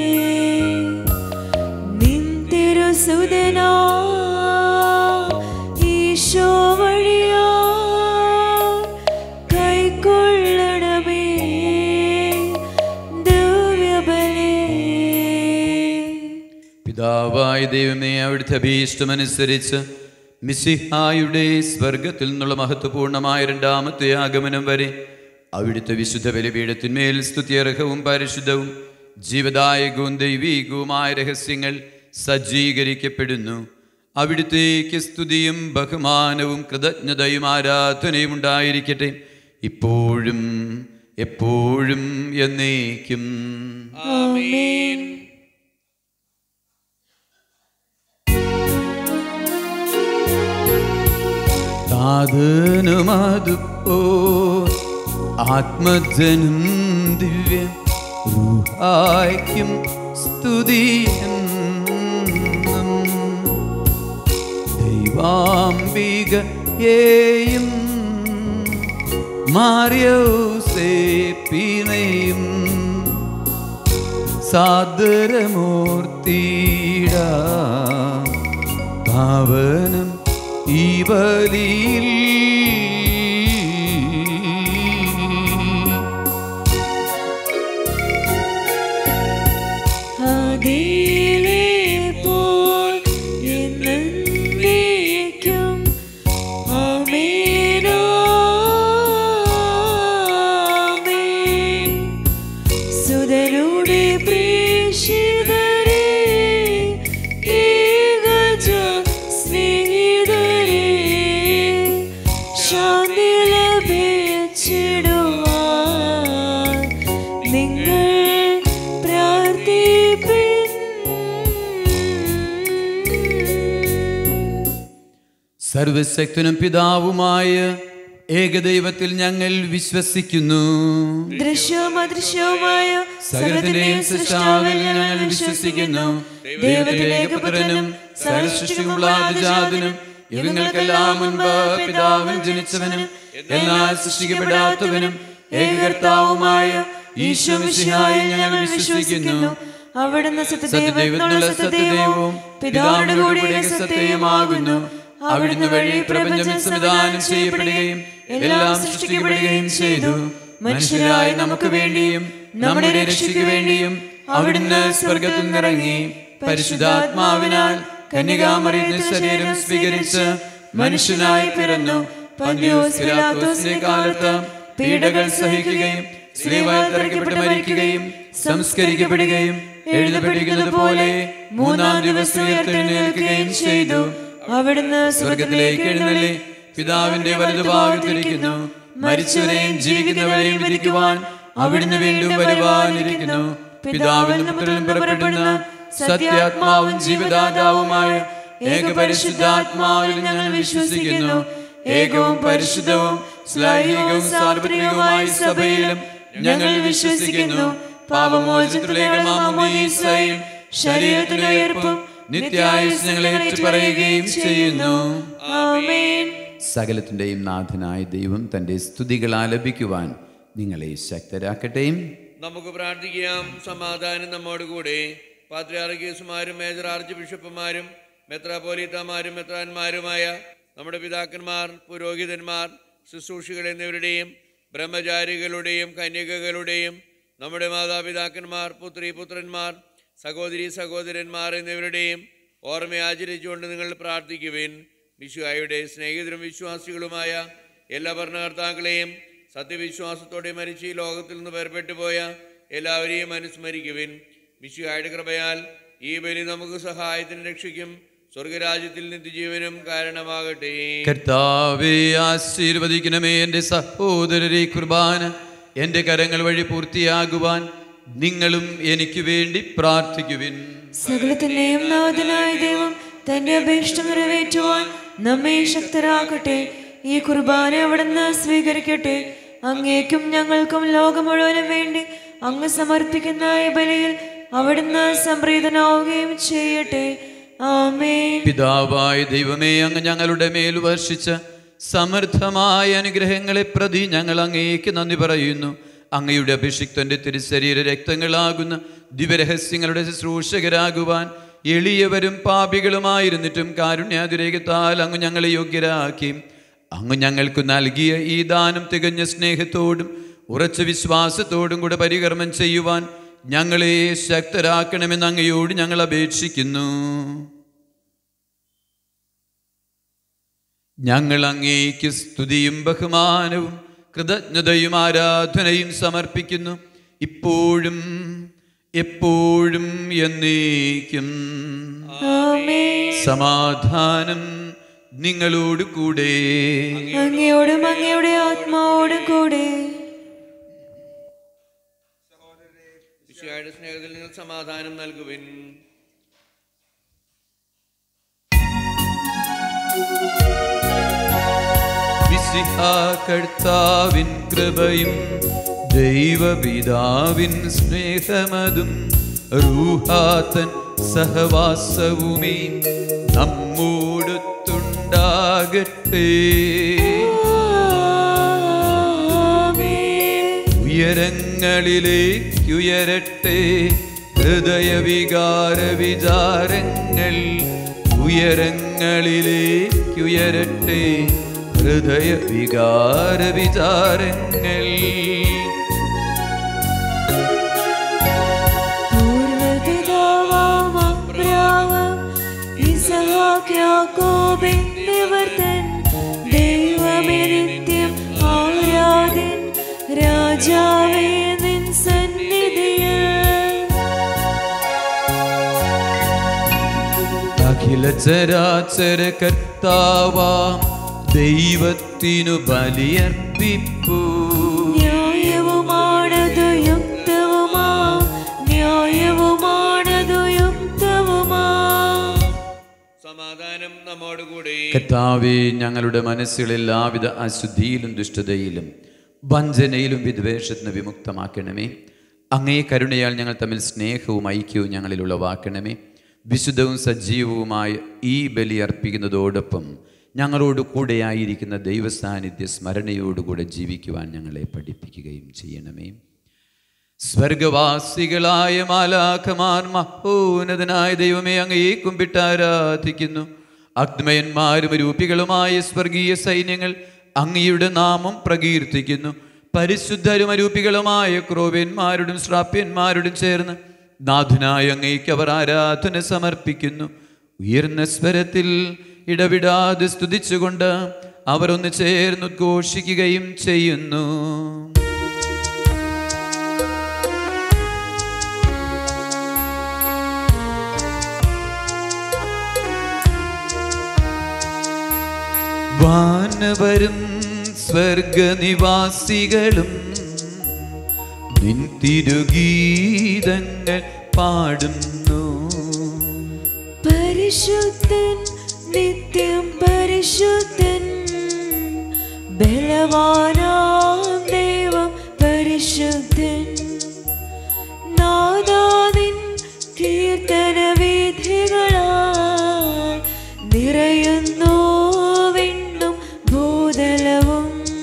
നിൻ തിരുസുതനാ ഈശോ വഴിയാ കൈക്കൊള്ളണമേ ദിവ്യബലേ പിതാവായ ദൈവമേ അവിടുത്തെ അഭീഷ്ടമനുസരിച്ച് മിസിഹായുടെ സ്വർഗത്തിൽ നിന്നുള്ള മഹത്വപൂർണമായ രണ്ടാമത്തെ ആഗമനം വരെ അവിടുത്തെ വിശുദ്ധ ബലിപീഠത്തിന്മേൽ സ്തുത്യർഹവും പരിശുദ്ധവും ജീവദായകവും ദൈവീകവുമായ രഹസ്യങ്ങൾ സജ്ജീകരിക്കപ്പെടുന്നു അവിടുത്തേക്ക് സ്തുതിയും ബഹുമാനവും കൃതജ്ഞതയും ആരാധനയും ഉണ്ടായിരിക്കട്ടെ ഇപ്പോഴും എപ്പോഴും എന്നേക്കും ആമേൻ സാധനമതുപ്പോ ആത്മജനം ദിവ്യ ൂഹായ്ക്കും സ്തുതിയും ദൈവാംബികയെയും മാറിയോസേപ്പിനെയും സാദരമൂർത്തിട പാവനം ഈ ബലിയിൽ അതിലെ പോൽ എന്നേക്കും ആമേനാമേൻ. സുതരുടെ പ്രേക്ഷിതരെ, ഏകജ സ്നേഹിതരെ, ശാന്തി ലഭിച്ചിടുവാൻ നിങ്ങൾ പ്രാർത്ഥിപ്പിൻ സർവശക്തനും പിതാവുമായ ഏകദൈവത്തിൽ ഞങ്ങൾ വിശ്വസിക്കുന്നു ദൃശ്യവും അദൃശ്യവുമായ സകലത്തിന്റെയും സൃഷ്ടാവിൽ ഞങ്ങൾ വിശ്വസിക്കുന്നു ദൈവത്തിന്റെ ഏകപുത്രനും സർവസൃഷ്ടിക്കുമുള്ള ആദിജാതനും യുഗങ്ങൾക്കെല്ലാം മുൻപ് പിതാവിൽ ജനിച്ചവനും എന്നാൽ സൃഷ്ടിക്കപ്പെടാത്തവനും ഏകകർത്താവുമായ ഈശോ മിശിഹായി ഞങ്ങൾ വിശ്വസിക്കുന്നു അവിടുന്ന് സത്യദൈവത്തിനുള്ള സത്യദൈവവും പിതാവിന്റെ കൂടെ സത്യമാകുന്നു അവിടുന്ന് വഴി പ്രപഞ്ചം സംവിധാനം ചെയ്യപ്പെടുകയും എല്ലാം സൃഷ്ടിക്കപ്പെടുകയും ചെയ്തു മനുഷ്യരായ നമുക്ക് വേണ്ടിയും നമ്മുടെ രക്ഷയ്ക്ക് വേണ്ടിയും അവിടുന്ന് സ്വർഗത്തിൽ നിറങ്ങി പരിശുദ്ധാത്മാവിനാൽ കന്യകാമറിയുടെ ശരീരം സ്വീകരിച്ച് മനുഷ്യനായി പിറന്നു പന്തിയോസ് പിലാത്തോസിന്റെ കാലത്ത് പീഡകൾ സഹിക്കുകയും സ്ത്രീവാൽ തറയ്ക്കപ്പെട്ട് മരിക്കുകയും സംസ്കരിക്കപ്പെടുകയും എഴുതപ്പെട്ടിരിക്കുന്നത് പോലെ മൂന്നാം ദിവസം ഉയർത്തെഴുന്നേൽക്കുകയും ചെയ്തു അവിടുന്ന് സ്വർഗത്തിലേക്ക് എഴുന്നള്ളി പിതാവിന്റെ വലതുഭാഗത്തിരിക്കുന്നു മരിച്ചവരെയും ജീവിക്കുന്നവരെയും വിധിക്കുവാൻ അവിടുന്ന് വീണ്ടും വരുവാനിരിക്കുന്നു പിതാവിനും പുത്രനും പുറപ്പെടുന്ന സത്യാത്മാവും ജീവദാതാവുമായ ഏകപരിശുദ്ധാത്മാവിൽ ഞങ്ങൾ വിശ്വസിക്കുന്നു ഏകവും പരിശുദ്ധവും ശ്ലൈഹികവും സാർവത്രികവുമായ സഭയിലും ഞങ്ങൾ വിശ്വസിക്കുന്നു പാപമോചനത്തിലുള്ള മാമോദീസയും ശരീരത്തിന്റെ ഉയർപ്പും നിത്യായുസ് ഞങ്ങൾ ഏറ്റുപറയുകയും ചെയ്യുന്നു ആമേൻ സകലത്തിൻ്റെയും നാഥനായ ദൈവം തൻ്റെ സ്തുതികൾ ആലപിക്കുവാൻ നിങ്ങളെ ശക്തരാക്കട്ടെ നമുക്ക് പ്രാർത്ഥിക്കാം സമാധാനം നമ്മോടുകൂടെ പാത്രിയാർഗീസുമാരും മേജർ ആർച്ച് ബിഷപ്പുമാരും മെത്രാപോലീത്തമാരും മെത്രാന്മാരുമായ നമ്മുടെ പിതാക്കന്മാർ പുരോഹിതന്മാർ ശുശ്രൂഷികൾ എന്നിവരുടെയും ബ്രഹ്മചാരികളുടെയും കന്യകകളുടെയും നമ്മുടെ മാതാപിതാക്കന്മാർ പുത്രി പുത്രന്മാർ സഹോദരി സഹോദരന്മാർ എന്നിവരുടെയും ഓർമ്മ ആചരിച്ചുകൊണ്ട് നിങ്ങൾ പ്രാർത്ഥിക്കുവിൻ വിശുഹായുടെ സ്നേഹിതരും വിശ്വാസികളുമായ എല്ലാ ഭരണകർത്താക്കളെയും സത്യവിശ്വാസത്തോടെ മരിച്ച് ഈ ലോകത്തിൽ നിന്ന് വേർപെട്ടു പോയ എല്ലാവരെയും അനുസ്മരിക്കുവിൻ വിശുഹായുടെ കൃപയാൽ ഈ ബലി നമുക്ക് സഹായത്തിന് രക്ഷിക്കും സ്വർഗരാജ്യത്തിൽ നിത്യജീവനും കാരണമാകട്ടെ കർത്താവെ ആശീർവദിക്കണമേ എൻ്റെ സഹോദരരെ കുർബാന എൻ്റെ കരങ്ങൾ വഴി പൂർത്തിയാകുവാൻ നിങ്ങളും എനിക്ക് വേണ്ടി പ്രാർത്ഥിക്കുവിൻ സകലത്തിന്റെയും നാഥനായ ദൈവം തന്റെ അപേക്ഷ നിറവേറ്റുവാൻ നമ്മെ ശക്തരാക്കട്ടെ ഈ കുർബാന അവിടുന്ന് സ്വീകരിക്കട്ടെ അങ്ങേക്കും ഞങ്ങൾക്കും ലോകം മുഴുവനും വേണ്ടി അങ്ങ് സമർപ്പിക്കുന്ന ഈ ബലിയിൽ അവിടുന്ന് സംപ്രീതനാവുകയും ചെയ്യട്ടെ ആമേൻ പിതാവായ ദൈവമേ അങ്ങ് ഞങ്ങളുടെ മേൽ വർഷിച്ച സമൃദ്ധമായ അനുഗ്രഹങ്ങളെ പ്രതി ഞങ്ങൾ അങ്ങേക്ക് നന്ദി പറയുന്നു അങ്ങയുടെ അഭിഷിക്തന്റെ തിരുശരീര രക്തങ്ങളാകുന്ന ദിവരഹസ്യങ്ങളുടെ ശുശ്രൂഷകരാകുവാൻ എളിയവരും പാപികളുമായിരുന്നിട്ടും കാരുണ്യാതിരേകത്താൽ അങ്ങ് ഞങ്ങളെ യോഗ്യരാക്കി അങ്ങ് ഞങ്ങൾക്ക് നൽകിയ ഈ ദാനം തികഞ്ഞ സ്നേഹത്തോടും ഉറച്ച വിശ്വാസത്തോടും കൂടെ പരികർമ്മം ചെയ്യുവാൻ ഞങ്ങളെ ശക്തരാക്കണമെന്ന് അങ്ങയോട് ഞങ്ങൾ അപേക്ഷിക്കുന്നു ഞങ്ങൾ അങ്ങേക്ക് സ്തുതിയും ബഹുമാനവും കൃതജ്ഞതയും ആരാധനയും സമർപ്പിക്കുന്നു ഇപ്പോഴും എപ്പോഴും എന്നേക്കും ആമേൻ സമാധാനം നിങ്ങളോട് കൂടെ അങ്ങയോടും അങ്ങയുടെ ആത്മാവോടും കൂടെ വിശുഹായുടെ സ്നേഹത്തിൽ നിങ്ങൾ സമാധാനം നൽകുവിൻ വിശിഹാ കർത്താവിൻ കൃപയും ദൈവപിതാവിൻ സ്നേഹമതും റൂഹാത്തൻ സഹവാസവുമേ നമ്മോടൊത്തുണ്ടാകട്ടെ ഉയരങ്ങളിലേക്കുയരട്ടെ ഹൃദയവികാര വിചാരങ്ങൾ ഉയരങ്ങളിലേക്കുയരട്ടെ ഹൃദയവികാര വിചാരങ്ങൾ പൂർവപിതാവാം അബ്രാഹാം, ഇസഹാക്ക്, യാക്കോബ് എന്നിവർ തൻ ദൈവമേ നിത്യം ആരാധ്യൻ രാജാവേ നിൻ സന്നിധിയിൽ അഖില ചരാചര കർത്താവാം ദൈവത്തിനു ബലിയർപ്പിപ്പൂ ന്യായവുമാണതു യുക്തവുമാ ന്യായവുമാണതു യുക്തവുമാ സമാധാനം നമ്മോടുകൂടി കർത്താവെ ഞങ്ങളുടെ മനസ്സുകൾ എല്ലാവിധ അശുദ്ധിയിലും ദുഷ്ടതയിലും വഞ്ചനയിലും വിദ്വേഷത്തിന് വിമുക്തമാക്കണമേ അങ്ങേ കരുണയാൽ ഞങ്ങൾ തമ്മിൽ സ്നേഹവും ഐക്യവും ഞങ്ങളിൽ ഉളവാക്കണമേ വിശുദ്ധവും സജീവവുമായ ഈ ബലി അർപ്പിക്കുന്നതോടൊപ്പം ഞങ്ങളോട് കൂടെയായിരിക്കുന്ന ദൈവസാന്നിധ്യ സ്മരണയോടുകൂടെ ജീവിക്കുവാൻ ഞങ്ങളെ പഠിപ്പിക്കുകയും ചെയ്യണമേ സ്വർഗവാസികളായ മാലാഖമാർ മഹോന്നതനായ ദൈവമേ അങ്ങയെ കുമ്പിട്ട് ആരാധിക്കുന്നു അഗ്മയന്മാരും രൂപികളുമായ സ്വർഗീയ സൈന്യങ്ങൾ അങ്ങയുടെ നാമം പ്രകീർത്തിക്കുന്നു പരിശുദ്ധരും അരൂപികളുമായ ക്രോവ്യന്മാരോടും ശ്രാപ്യന്മാരോടും ചേർന്ന് നാഥനായ അങ്ങേക്ക് അവർ ആരാധന സമർപ്പിക്കുന്നു ഉയർന്ന സ്വരത്തിൽ ഇടവിടാതെ സ്തുതിച്ചുകൊണ്ട് അവർ ഒന്ന് ചേർന്ന് ഉദ്ഘോഷിക്കുകയും ചെയ്യുന്നു വാനവരും സ്വർഗനിവാസികളും നിൻ തിരുഗീതങ്ങൾ പാടുന്നു പരിശുദ്ധൻ നിത്യം പരിശുദ്ധൻ ബലവാനാം ദൈവം പരിശുദ്ധൻ നാദാദിൻ കീർത്തന വിധികളാൽ നിറയുന്നു വിണ്ണും ഭൂതലവും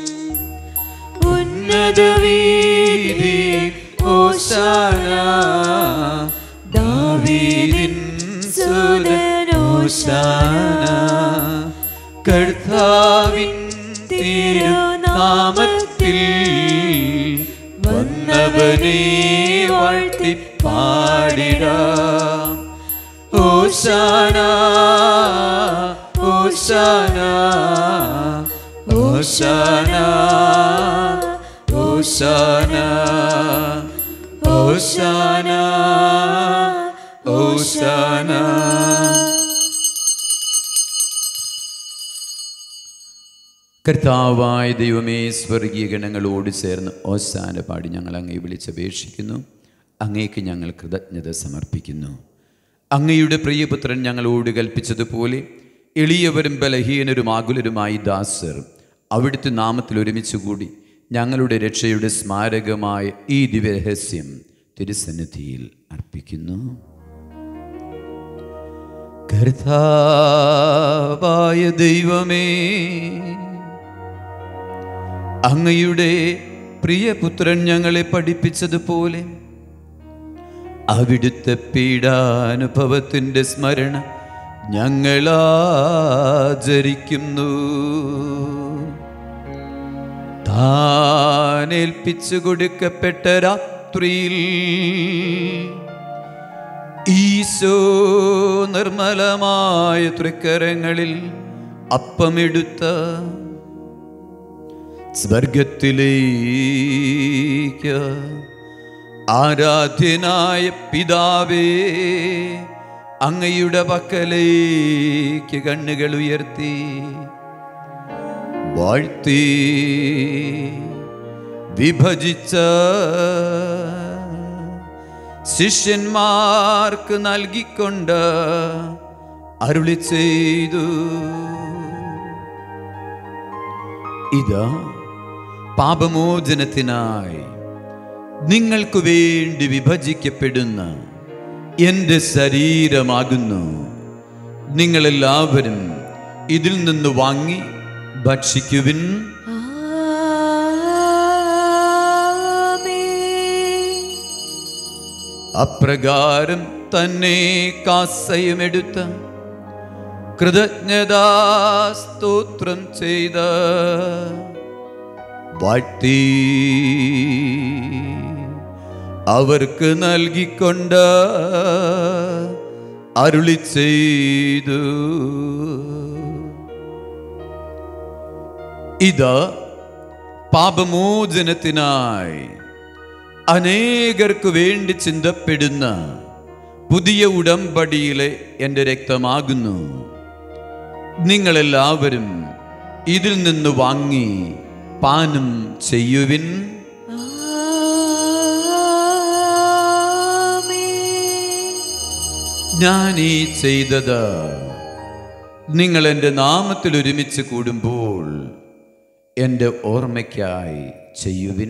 ഉന്നത വീതി ഓശാന ദാവീദിൻ സുതനോശാന കർത്താവിൻ തിരുനാമത്തിൽ വന്നവനെ വാഴ്ത്തി പാടിടാം ഓശാന ഓശാന ഓശാന ഓശാന ഓശാന ഓശാന കർത്താവായ ദൈവമേ സ്വർഗീയ ഗണങ്ങളോട് ചേർന്ന് ഓശാന പാടി ഞങ്ങൾ അങ്ങേ വിളിച്ചപേക്ഷിക്കുന്നു അങ്ങേക്ക് ഞങ്ങൾ കൃതജ്ഞത സമർപ്പിക്കുന്നു അങ്ങയുടെ പ്രിയപുത്രൻ ഞങ്ങളോട് കൽപ്പിച്ചതുപോലെ എളിയവരും ബലഹീനരും ആകുലരുമായി ദാസർ അവിടുത്തെ നാമത്തിൽ ഒരുമിച്ച് കൂടി ഞങ്ങളുടെ രക്ഷയുടെ സ്മാരകമായ ഈ ദിവ്യരഹസ്യം തിരുസന്നിധിയിൽ അർപ്പിക്കുന്നു കർത്താവായ ദൈവമേ അങ്ങയുടെ പ്രിയപുത്രൻ ഞങ്ങളെ പഠിപ്പിച്ചതുപോലെ അവിടുത്തെ പീഡാനുഭവത്തിൻ്റെ സ്മരണ ഞങ്ങളാചരിക്കുന്നു താനേൽപ്പിച്ചു കൊടുക്കപ്പെട്ട രാത്രിയിൽ ഈശോ നിർമ്മലമായ തൃക്കരങ്ങളിൽ അപ്പമെടുത്ത സ്വർഗത്തിലേക്ക് ആരാധ്യനായ പിതാവേ അങ്ങയുടെ പക്കലേക്ക് കണ്ണുകൾ ഉയർത്തി വാഴ്ത്തി വിഭജിച്ച ശിഷ്യന്മാർക്ക് നൽകിക്കൊണ്ട് അരുളി ചെയ്തു ഇതാ പാപമോചനത്തിനായി നിങ്ങൾക്ക് വേണ്ടി വിഭജിക്കപ്പെടുന്ന എൻ്റെ ശരീരമാകുന്നു നിങ്ങളെല്ലാവരും ഇതിൽ നിന്ന് വാങ്ങി ഭക്ഷിക്കുവിൻ ആമേൻ അപ്രകാരം തന്നെ കാസയുമെടുത്ത കൃതജ്ഞതാ സ്തോത്രം ചെയ്ത വാഴ്ത്തി അവർക്ക് നൽകിക്കൊണ്ട് അരുളി ചെയ്തു ഇത് പാപമോചനത്തിനായി അനേകർക്ക് വേണ്ടി ചിന്തപ്പെടുന്ന പുതിയ ഉടമ്പടിയിലെ എൻ്റെ രക്തമാകുന്നു നിങ്ങളെല്ലാവരും ഇതിൽ നിന്ന് വാങ്ങി പാനം ചെയ്യുവിൻ ആമേൻ ഞാൻ ഈ ചെയ്തത് നിങ്ങൾ എൻ്റെ നാമത്തിൽ ഒരുമിച്ച് കൂടുമ്പോൾ എൻ്റെ ഓർമ്മയ്ക്കായി ചെയ്യുവിൻ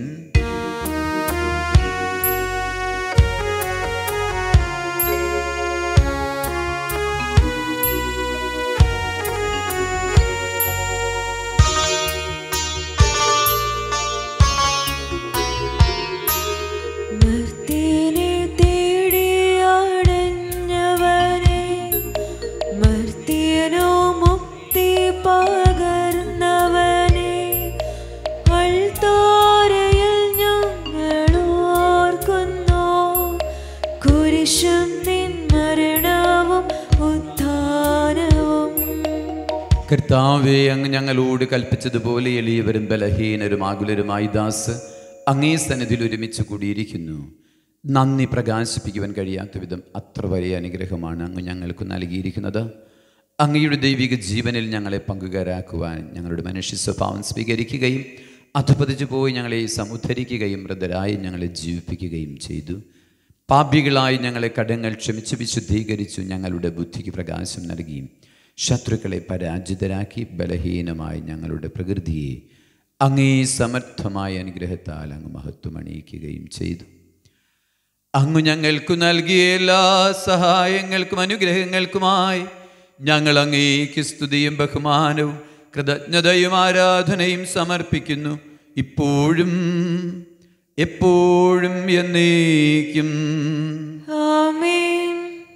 മർത്യനെ തേടിയടഞ്ഞവനെ മർത്യനോ മുക്തി പകർന്നവനെ അൾത്താരയിൽ ഞങ്ങൾ ഓർക്കുന്നു കുരിശും നിൻ മരണവും ഉത്ഥാനവും കർത്താവെ അങ്ങ് ഞങ്ങളോട് കൽപ്പിച്ചതുപോലെ എളിയവരും ബലഹീനരും ആകുലരുമായി ദാസ് അങ്ങേ സന്നിധിയിൽ ഒരുമിച്ച് കൂടിയിരിക്കുന്നു നന്ദി പ്രകാശിപ്പിക്കുവാൻ കഴിയാത്ത വിധം അത്ര വലിയ അനുഗ്രഹമാണ് അങ്ങ് ഞങ്ങൾക്ക് നൽകിയിരിക്കുന്നത് അങ്ങയുടെ ദൈവിക ജീവനിൽ ഞങ്ങളെ പങ്കുകാരാക്കുവാൻ ഞങ്ങളുടെ മനുഷ്യ സ്വഭാവം സ്വീകരിക്കുകയും അധപതിച്ചു പോയി ഞങ്ങളെ സമുദ്ധരിക്കുകയും മൃതരായി ഞങ്ങളെ ജീവിപ്പിക്കുകയും ചെയ്തു പാപികളായി ഞങ്ങളെ കടങ്ങൾ ക്ഷമിച്ച് വിശുദ്ധീകരിച്ചു ഞങ്ങളുടെ ബുദ്ധിക്ക് പ്രകാശം നൽകി ശത്രുക്കളെ പരാജിതരാക്കി ബലഹീനമായി ഞങ്ങളുടെ പ്രകൃതിയെ അങ്ങേ സമർത്ഥമായ അനുഗ്രഹത്താൽ അങ്ങ് മഹത്വം അണിയിക്കുകയും ചെയ്തു അങ്ങ് ഞങ്ങൾക്കു നൽകിയ എല്ലാ സഹായങ്ങൾക്കും അനുഗ്രഹങ്ങൾക്കുമായി ഞങ്ങൾ അങ്ങേക്ക് സ്തുതിയും ബഹുമാനവും കൃതജ്ഞതയും ആരാധനയും സമർപ്പിക്കുന്നു ഇപ്പോഴും എപ്പോഴും എന്നേക്കും ആമേൻ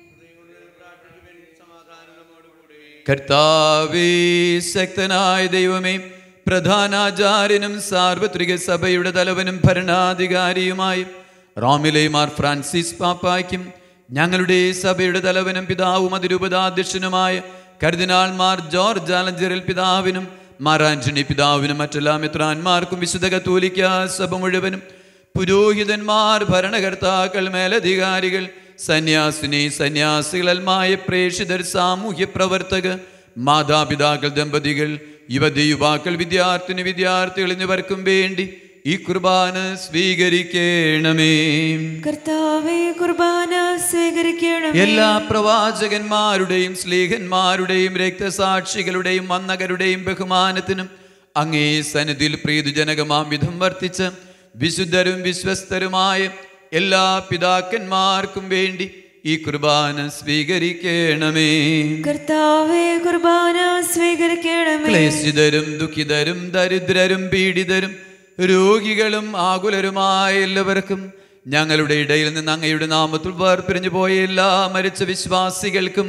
കർത്താവേ ശക്തനായ ദൈവമേ പ്രധാനാചാര്യനും സാർവത്രിക സഭയുടെ തലവനും ഭരണാധികാരിയുമായും റോമിലെ മാർ ഫ്രാൻസിസ് പാപ്പായ്ക്കും ഞങ്ങളുടെ സഭയുടെ തലവനും പിതാവും അതിരൂപതാധ്യക്ഷനുമായ കർദിനാൾ മാർ ജോർജ് ആലഞ്ചറിൽ പിതാവിനും മാർ ആന്റണി പിതാവിനും മറ്റെല്ലാ മിത്രാന്മാർക്കും വിശുദ്ധ കത്തോലിക്ക സഭ മുഴുവനും പുരോഹിതന്മാർ ഭരണകർത്താക്കൾ മേലധികാരികൾ സന്യാസിനി സന്യാസികളൽമായ പ്രേക്ഷിതർ സാമൂഹ്യ പ്രവർത്തകർ മാതാപിതാക്കൾ ദമ്പതികൾ യുവതി യുവാക്കൾ വിദ്യാർത്ഥിനി വിദ്യാർത്ഥികൾ എന്നിവർക്കും വേണ്ടി ഈ കുർബാന സ്വീകരിക്കണമേ കർത്താവേ കുർബാന സ്വീകരിക്കണം എല്ലാ പ്രവാചകന്മാരുടെയും സ്ലീഹന്മാരുടെയും രക്തസാക്ഷികളുടെയും വന്നകരുടെയും ബഹുമാനത്തിനും അങ്ങേ സന്നിധിയിൽ പ്രീതിജനകമാം വിധം വർത്തിച്ച് വിശുദ്ധരും വിശ്വസ്തരുമായ എല്ലാ പിതാക്കന്മാർക്കും വേണ്ടി ഈ കുർബാന സ്വീകരിക്കണമേ കർത്താവേ കുർബാന സ്വീകരിക്കണമേ ക്ലേശിതരും ദുഃഖിതരും ദരിദ്രരും പീഡിതരും രോഗികളും ആകുലരുമായ എല്ലാവർക്കും ഞങ്ങളുടെ ഇടയിൽ നിന്ന് അങ്ങയുടെ നാമത്തിൽ വേർപിരിഞ്ഞു പോയ എല്ലാ മരിച്ച വിശ്വാസികൾക്കും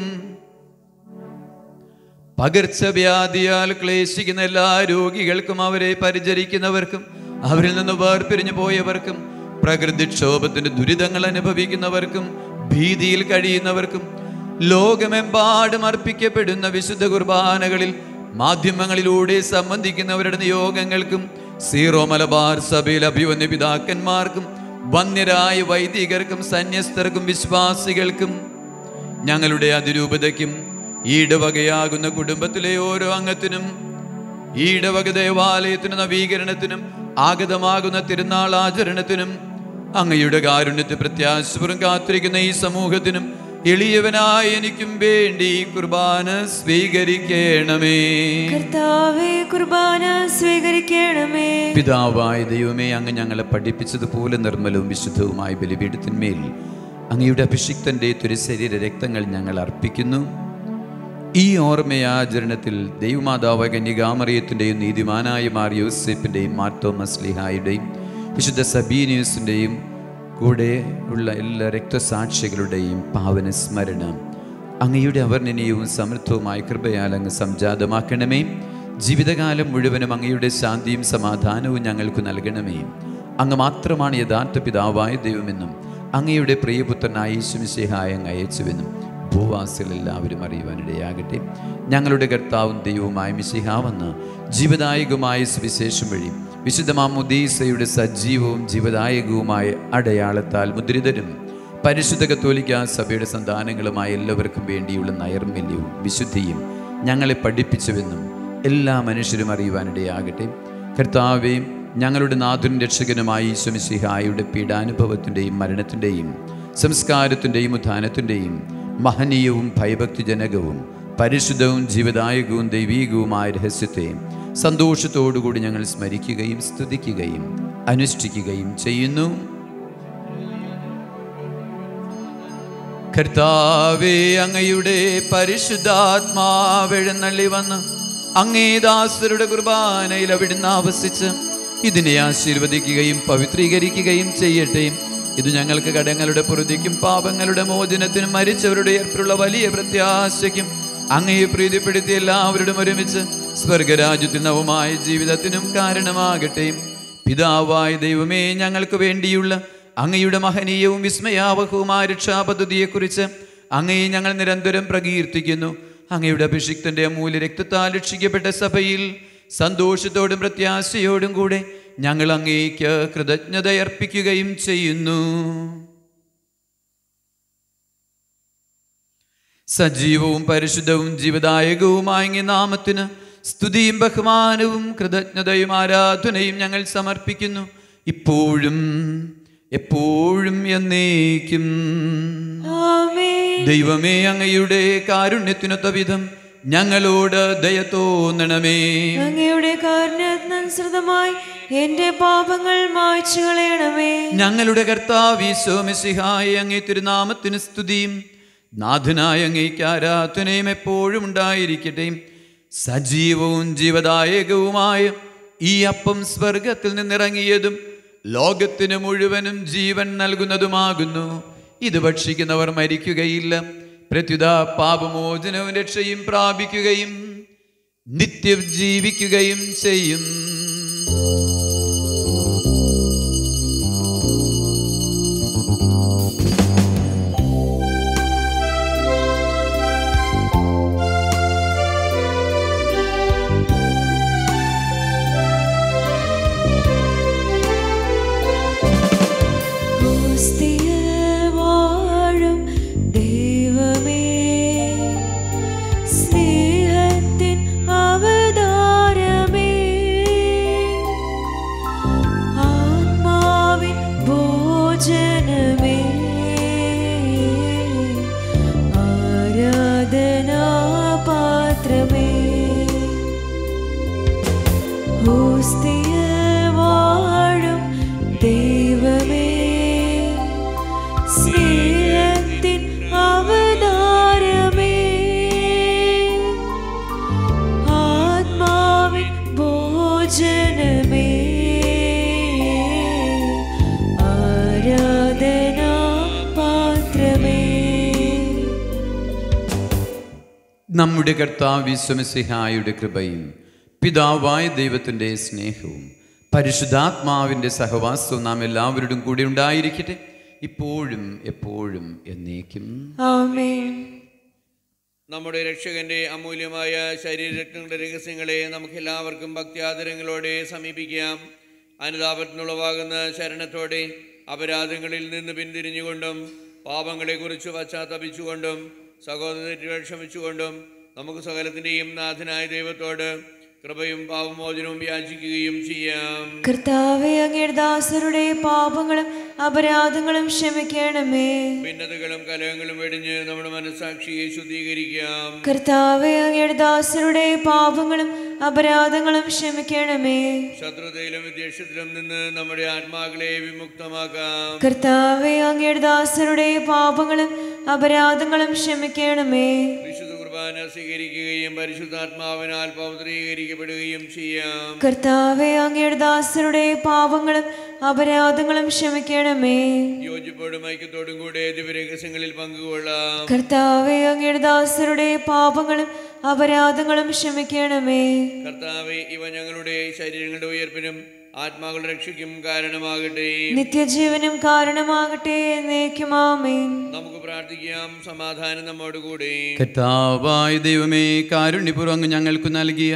പകർച്ചവ്യാധിയാൽ ക്ലേശിക്കുന്ന എല്ലാ രോഗികൾക്കും അവരെ പരിചരിക്കുന്നവർക്കും അവരിൽ നിന്ന് വേർപിരിഞ്ഞു പോയവർക്കും പ്രകൃതിക്ഷോഭത്തിന്റെ ദുരിതങ്ങൾ അനുഭവിക്കുന്നവർക്കും ഭീതിയിൽ കഴിയുന്നവർക്കും ലോകമെമ്പാടും അർപ്പിക്കപ്പെടുന്ന വിശുദ്ധ കുർബാനകളിൽ മാധ്യമങ്ങളിലൂടെ സംബന്ധിക്കുന്നവരുടെ നിയോഗങ്ങൾക്കും സീറോ മലബാർ സഭയിൽ അഭിവന്യ പിതാക്കന്മാർക്കും വന്യരായ വൈദികർക്കും സന്യസ്തർക്കും വിശ്വാസികൾക്കും ഞങ്ങളുടെ അതിരൂപതയ്ക്കും ഈടവകയാകുന്ന കുടുംബത്തിലെ ഓരോ അംഗത്തിനും ഈടവക ദേവാലയത്തിന് നവീകരണത്തിനും ആഗതമാകുന്ന തിരുനാൾ ആചരണത്തിനും അങ്ങയുടെ കാരുണ്യത്തെ പ്രത്യാശപുരം കാത്തിരിക്കുന്ന ഈ സമൂഹത്തിനും എളിയവനായ എനിക്കും വേണ്ടി ഈ കുർബാന സ്വീകരിക്കണമേ കർത്താവേ കുർബാന സ്വീകരിക്കണമേ പിതാവായ ദൈവമേ അങ്ങ് ഞങ്ങളെ പഠിപ്പിച്ചതുപോലെ നിർമ്മലവും വിശുദ്ധവുമായ ബലിപീഠത്തിന്മേൽ അങ്ങയുടെ അഭിഷിക്തന്റെ തിരുശരീര രക്തങ്ങൾ ഞങ്ങൾ അർപ്പിക്കുന്നു ഈ ഓർമ്മയാചരണത്തിൽ ദൈവമാതാവ് കന്യകാമറിയത്തിൻ്റെയും നീതിമാനായ മാർ യൂസഫിൻ്റെയും മാർ തോമസ് ലിഹായുടെയും വിശുദ്ധ സബീനിയസിൻ്റെയും കൂടെ ഉള്ള എല്ലാ രക്തസാക്ഷികളുടെയും പാവന സ്മരണ അങ്ങയുടെ അവർണ്ണനീയവും സമൃദ്ധവുമായ കൃപയാൽ അങ്ങ് സംജാതമാക്കണമേ ജീവിതകാലം മുഴുവനും അങ്ങയുടെ ശാന്തിയും സമാധാനവും ഞങ്ങൾക്ക് നൽകണമേ അങ്ങ് മാത്രമാണ് യഥാർത്ഥ പിതാവായ ദൈവമെന്നും അങ്ങയുടെ പ്രിയപുത്രനായ യേശുമിശിഹായ അങ്ങ് അയച്ചുവെന്നും ഭൂവാസികൾ എല്ലാവരും അറിയുവാനിടയാകട്ടെ ഞങ്ങളുടെ കർത്താവും ദൈവവുമായ മിശിഹാവെന്ന് ജീവദായകമായ സുവിശേഷം വഴി വിശുദ്ധ മാമുദീസയുടെ സജീവവും ജീവദായകവുമായ അടയാളത്താൽ മുദ്രിതരും പരിശുദ്ധ കത്തോലിക്ക സഭയുടെ സന്താനങ്ങളുമായ എല്ലാവർക്കും വേണ്ടിയുള്ള നൈർമല്യവും വിശുദ്ധിയും ഞങ്ങളെ പഠിപ്പിച്ചുവെന്നും എല്ലാ മനുഷ്യരും അറിയുവാനിടയാകട്ടെ കർത്താവേയും ഞങ്ങളുടെ നാഥുൻ രക്ഷകനുമായ ഈശ്വമിസിഹായുടെ പീഡാനുഭവത്തിൻ്റെയും മരണത്തിൻ്റെയും സംസ്കാരത്തിൻ്റെയും ഉത്ഥാനത്തിൻ്റെയും മഹനീയവും ഭയഭക്തിജനകവും പരിശുദ്ധവും ജീവദായകവും ദൈവീകവുമായ രഹസ്യത്തെ സന്തോഷത്തോടുകൂടി ഞങ്ങൾ സ്മരിക്കുകയും സ്തുതിക്കുകയും അനുഷ്ഠിക്കുകയും ചെയ്യുന്നു കർത്താവേ അങ്ങയുടെ പരിശുദ്ധാത്മാവെഴുന്നള്ളി വന്ന് അങ്ങേ ദാസരുടെ കുർബാനയിൽ അവിടുന്ന് ആവസിച്ച് ഇതിനെ ആശീർവദിക്കുകയും പവിത്രീകരിക്കുകയും ചെയ്യട്ടെ ഇത് ഞങ്ങൾക്ക് കടങ്ങളുടെ പൊറുതിക്കും പാപങ്ങളുടെ മോചനത്തിനും മരിച്ചവരുടെ ഏർപ്പുള്ള വലിയ പ്രത്യാശയ്ക്കും അങ്ങയെ പ്രീതിപ്പെടുത്തി എല്ലാവരോടും ഒരുമിച്ച് സ്വർഗരാജ്യത്തിൽ നവമായ ജീവിതത്തിനും കാരണമാകട്ടെ പിതാവായ ദൈവമേ ഞങ്ങൾക്ക് വേണ്ടിയുള്ള അങ്ങയുടെ മഹനീയവും വിസ്മയാവഹവുമായ രക്ഷാപദ്ധതിയെക്കുറിച്ച് അങ്ങയെ ഞങ്ങൾ നിരന്തരം പ്രകീർത്തിക്കുന്നു അങ്ങയുടെ അഭിഷിക്തന്റെ അമൂല്യ രക്തത്താൽ രക്ഷിക്കപ്പെട്ട സഭയിൽ സന്തോഷത്തോടും പ്രത്യാശയോടും കൂടെ ഞങ്ങൾ അങ്ങേക്ക് കൃതജ്ഞത അർപ്പിക്കുകയും ചെയ്യുന്നു സജീവവും പരിശുദ്ധവും ജീവദായകവുമായ അങ്ങേ നാമത്തിന് സ്തുതിയും ബഹുമാനവും കൃതജ്ഞതയും ആരാധനയും ഞങ്ങൾ സമർപ്പിക്കുന്നു ഇപ്പോഴും എപ്പോഴും എന്നേക്കും ആമേൻ ദൈവമേ അങ്ങയുടെ കാരുണ്യത്തിനൊത്ത വിധം ഞങ്ങളോട് ദയ തോന്നണമേ അങ്ങയുടെ കാരണത്തിനനുസൃതമായി എന്റെ പാപങ്ങൾ മായ്ച്ചു കളയണമേ ഞങ്ങളുടെ കർത്താവ് ഈശോമിസിഹായ അങ്ങേ തിരുനാമത്തിന് സ്തുതിയും നാഥനായ അങ്ങേക്ക് ആരാധനയും എപ്പോഴും ഉണ്ടായിരിക്കട്ടെ സജീവവും ജീവദായകവുമായ ഈ അപ്പം സ്വർഗത്തിൽ നിന്നിറങ്ങിയതും ലോകത്തിന് മുഴുവനും ജീവൻ നൽകുന്നതുമാകുന്നു ഇത് ഭക്ഷിക്കുന്നവർ മരിക്കുകയില്ല പ്രത്യുത പാപമോചനവും രക്ഷയും പ്രാപിക്കുകയും നിത്യം ജീവിക്കുകയും ചെയ്യും ക്രിസ്തിയിൽ വാഴും ദൈവമേ സ്നേഹത്തിൻ അവതാരമേ ആത്മാവിൻ ഭോജനമേ ആരാധനാപാത്രമേ ഹോസ്തിയിൽ വാഴും ദൈവമേ സ്നേഹത്തിൻ അവതാരമേ ആത്മാവിൻ ഭോജനമേ ആരാധനാ പാത്രമേ നമ്മുടെ കർത്താവ് വിശ്വമസിഹായുടെ കൃപയും പിതാവായ ദൈവത്തിൻ്റെ സ്നേഹവും പരിശുദ്ധാത്മാവിൻ്റെ സഹവാസവും നാം എല്ലാവരോടും കൂടി ഉണ്ടായിരിക്കട്ടെ ഇപ്പോഴും എപ്പോഴും എന്നേക്കും ആമേൻ നമ്മുടെ രക്ഷകന്റെ അമൂല്യമായ ശരീരരത്നങ്ങളുടെ രഹസ്യങ്ങളെ നമുക്ക് എല്ലാവർക്കും ഭക്തിയാദരങ്ങളോടെ സമീപിക്കാം അനുതാപത്തിനുളവാകുന്ന ശരണത്തോടെ അപരാധങ്ങളിൽ നിന്ന് പിന്തിരിഞ്ഞുകൊണ്ടും പാപങ്ങളെക്കുറിച്ച് പശ്ചാത്തപിച്ചുകൊണ്ടും സഹോദരങ്ങൾ ക്ഷമിച്ചുകൊണ്ടും നമുക്ക് സകലത്തിൻ്റെയും നാഥനായ ദൈവത്തോട് കൃപയും പാപമോചനവും യാചിക്കുകയും ചെയ്യാം കർത്താവെ അങ്ങയുടെ ദാസരുടെ പാപങ്ങളും അപരാധങ്ങളും ക്ഷമിക്കണമേ ഭിന്നതകളും കലഹങ്ങളും വെടിഞ്ഞ് നമ്മുടെ മനസ്സാക്ഷിയെ ശുദ്ധീകരിക്കാം കർത്താവെ അങ്ങയുടെ ദാസരുടെ പാപങ്ങളും അപരാധങ്ങളും ക്ഷമിക്കണമേ ശത്രുതയിലും വിദ്വേഷത്തിലും നിന്ന് നമ്മുടെ ആത്മാക്കളെ വിമുക്തമാക്കാം കർത്താവെ അങ്ങയുടെ ദാസരുടെ പാപങ്ങളും അപരാധങ്ങളും ക്ഷമിക്കണമേ വിശുദ്ധ കുർബാന സ്വീകരിക്കുകയും പരിശുദ്ധാത്മാവിനാൽ പൗത്രീകരിക്കപ്പെടുകയും ചെയ്യാം കർത്താവെ അങ്ങയുടെ ദാസരുടെ പാപങ്ങളും അപരാധങ്ങളും ക്ഷമിക്കണമേ യോജിപ്പോടും ഐക്യത്തോടും കൂടെ ദിവ്യരഹസ്യങ്ങളിൽ പങ്കുകൊള്ളാം കർത്താവെ അങ്ങയുടെ ദാസരുടെ പാപങ്ങളും അപരാധങ്ങളും ക്ഷമിക്കണമേ കർത്താവെ ഇവ ഞങ്ങളുടെ ശരീരങ്ങളുടെ ഉയർപ്പിനും ആത്മാക്കളുടെ രക്ഷയ്ക്കും കാരണമാകട്ടെ നിത്യജീവനും കാരണമാകട്ടെ എന്നേക്കുമാമേൻ നമുക്ക് പ്രാർത്ഥിക്കാം സമാധാനം നമ്മോടുകൂടെ കർത്താവായ ദൈവമേ കാരുണ്യപൂർവ്വം അങ്ങ് ഞങ്ങൾക്ക് നൽകിയ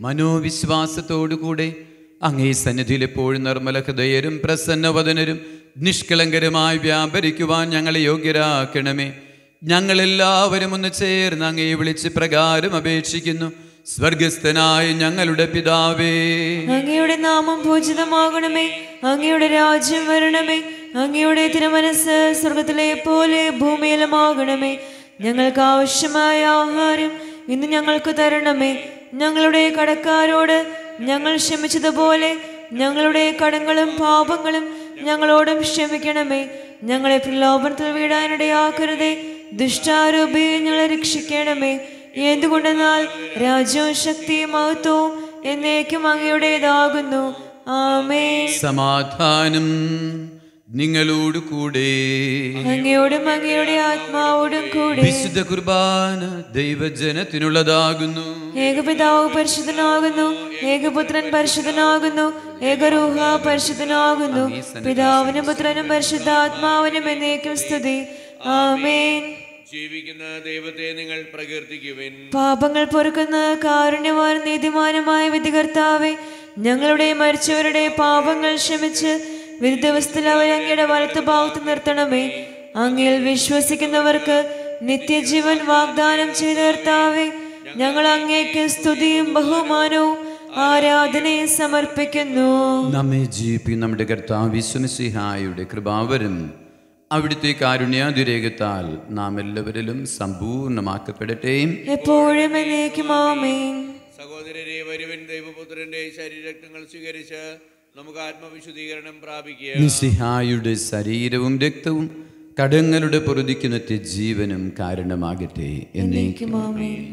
മനോവിശ്വാസത്തോടുകൂടെ അങ്ങേ സന്നിധിയിൽ എപ്പോഴും നിർമ്മല ഹൃദയരും പ്രസന്നവദനരും നിഷ്കളങ്കരുമായി വ്യാപരിക്കുവാൻ ഞങ്ങളെ യോഗ്യരാക്കണമേ ഞങ്ങളെല്ലാവരും ഒന്ന് ചേർന്ന് അങ്ങയെ വിളിച്ച് പ്രകാരം അപേക്ഷിക്കുന്നു സ്വർഗസ്ഥനായ ഞങ്ങളുടെ പിതാവേ അങ്ങയുടെ നാമം പൂജിതമാകണമേ അങ്ങയുടെ രാജ്യം വരണമേ അങ്ങയുടെ തിരുമനസ് സ്വർഗത്തിലെ പോലെ ഭൂമിയിലുമാകണമേ ഞങ്ങൾക്ക് ആവശ്യമായ ആഹാരം ഇന്ന് ഞങ്ങൾക്ക് തരണമേ ഞങ്ങളുടെ കടക്കാരോട് ഞങ്ങൾ ക്ഷമിച്ചതുപോലെ ഞങ്ങളുടെ കടങ്ങളും പാപങ്ങളും ഞങ്ങളോടും ക്ഷമിക്കണമേ ഞങ്ങളെ പ്രലോഭനത്തിൽ വീടാനിടയാക്കരുതേ ദുഷ്ടാരൂപിയെ ഞങ്ങളെ രക്ഷിക്കണമേ എന്തുകൊണ്ടെന്നാൽ രാജ്യവും ശക്തിയും മഹത്വവും എന്നേക്കും അങ്ങയുടേതാകുന്നു ആമേ സമാധാനം നിങ്ങളോട് കൂടെ അങ്ങയോടും അങ്ങയുടെ ആത്മാവോടും കൂടെ വിശുദ്ധ കുർബാന ദൈവജനത്തിനുള്ളതാകുന്നു ഏകപിതാവ് പരിശുദ്ധനാകുന്നു ഏകപുത്രൻ പരിശുദ്ധനാകുന്നു ഏകരൂഹ പരിശുദ്ധനാകുന്നു പിതാവിനും പുത്രനും പരിശുദ്ധാത്മാവിനും എന്നേക്കും സ്തുതി ആമേൻ ജീവിക്കുന്ന ദൈവത്തെ നിങ്ങൾ പ്രകീർത്തിക്കുവിൻ പാപങ്ങൾ പൊറുക്കുന്ന കാരുണ്യവാൻ നീതിമാനുമായ വിധികർത്താവെ ഞങ്ങളുടെ മരിച്ചവരുടെ പാപങ്ങൾ ക്ഷമിച്ച് വിധി ദിവസത്തിൽ അവരെ അങ്ങയുടെ വലത്ത് ഭാഗത്ത് നിർത്തണമേ അങ്ങിൽ വിശ്വസിക്കുന്നവർക്ക് നിത്യജീവൻ വാഗ്ദാനം ചെയ്ത കർത്താവെ ഞങ്ങൾ അങ്ങേക്ക് സ്തുതിയും ബഹുമാനവും ആരാധനയും സമർപ്പിക്കുന്നു നമ്മെ ജീവിപ്പിക്കും നമ്മുടെ കർത്താവ് വിശ്വസിഹായുടെ കൃപാവരം അവിടുത്തെ കാരുണ്യാതിരേകത്താൽ നാം എല്ലാവരിലും സമ്പൂർണ്ണമാക്കപ്പെടട്ടെ എപ്പോഴും എന്നേക്കും ആമേൻ സഹോദരരെ വരുവൻ ദൈവപുത്രന്റെ ശരീരരക്തങ്ങൾ സ്വീകരിച്ച് നമുക്ക് ആത്മവിശുദ്ധീകരണം പ്രാപിക്കുക മിസിഹായുടെ ശരീരവും രക്തവും കടങ്ങളുടെ പൊറുതിക്ക് നിത്യ ജീവനും കാരണമാകട്ടെ എന്നേക്കും ആമേൻ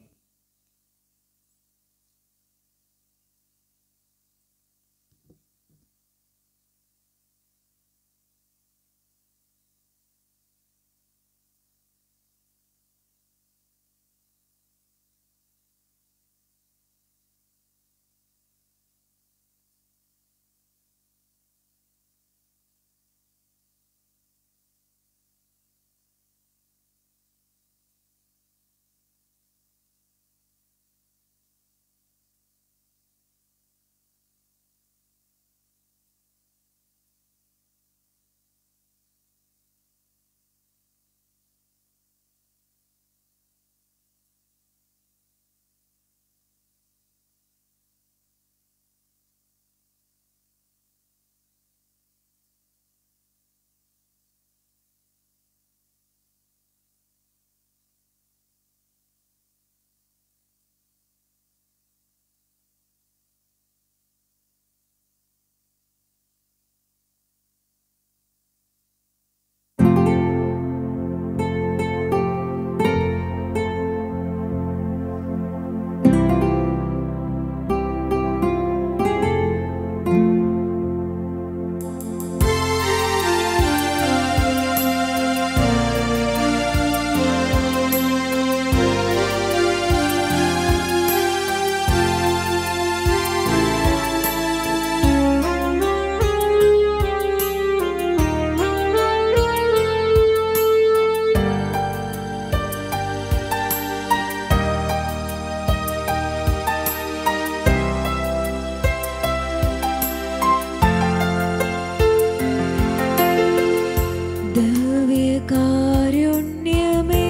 ദിവ്യകാരുണ്യമേ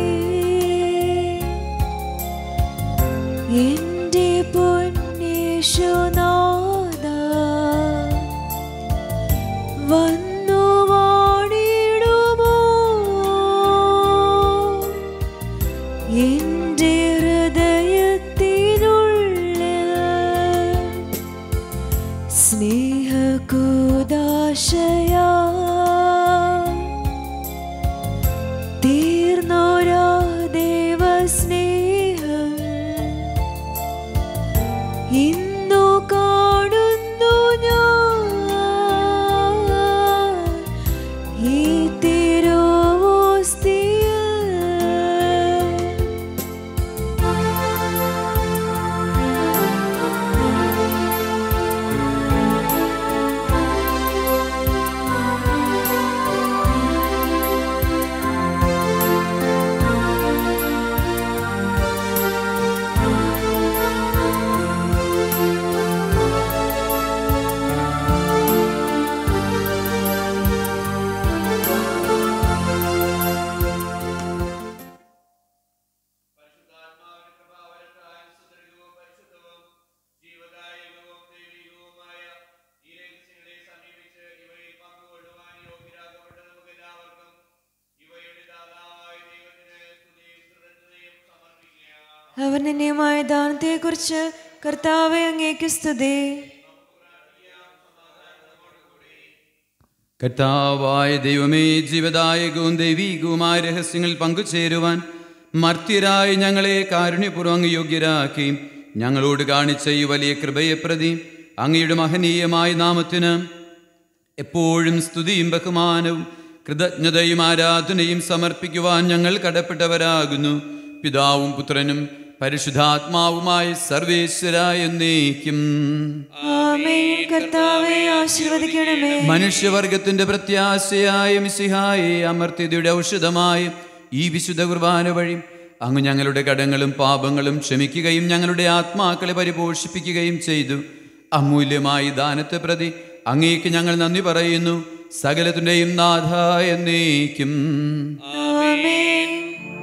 എന്റെ പൊന്നേശുനാഥ വന്നു വാണിടുമോ എന്റെ ഹൃദയത്തിനുള്ളിൽ സ്നേഹകൂദാശയാ തീർന്നോരാ ദേവസ്നേഹം ഇന്നു കാണുന്നു ഞാൻ ഈ തിരുവോസ്തിയിൽ അവർ നിന്നെയുമായ ദാനത്തെക്കുറിച്ച് കർത്താവെ അങ്ങേക്ക് സ്തുതി കർത്താവായ ദൈവമേ ജീവദായകവും ദൈവീകവുമായ രഹസ്യങ്ങൾ പങ്കുചേരുവാൻ മർത്യരായി ഞങ്ങളെ കാരുണ്യപൂർവ്വം അങ്ങ് യോഗ്യരാക്കി ഞങ്ങളോട് കാണിച്ച ഈ വലിയ കൃപയെ പ്രതി അങ്ങയുടെ മഹനീയമായ നാമത്തിന് എപ്പോഴും സ്തുതിയും ബഹുമാനവും കൃതജ്ഞതയും ആരാധനയും സമർപ്പിക്കുവാൻ ഞങ്ങൾ കടപ്പെട്ടവരാകുന്നു പിതാവും പുത്രനും പരിശുദ്ധാത്മാവുമായ സർവേശ്വരായ എന്നേക്കും ആമേൻ കർത്താവെ ആശീർവദിക്കണമേ മനുഷ്യവർഗത്തിന്റെ പ്രത്യാശയായ മിസിഹായെ അമർത്യതയുടെ ഔഷധമായ ഈ വിശുദ്ധ കുർബാന വഴി അങ്ങ് ഞങ്ങളുടെ കടങ്ങളും പാപങ്ങളും ക്ഷമിക്കുകയും ഞങ്ങളുടെ ആത്മാക്കളെ പരിപോഷിപ്പിക്കുകയും ചെയ്തു അമൂല്യമായ ഈ ദാനത്തെ പ്രതി അങ്ങേക്ക് ഞങ്ങൾ നന്ദി പറയുന്നു സകലത്തിൻ്റെയും നാഥ എന്നേക്കും ആമേൻ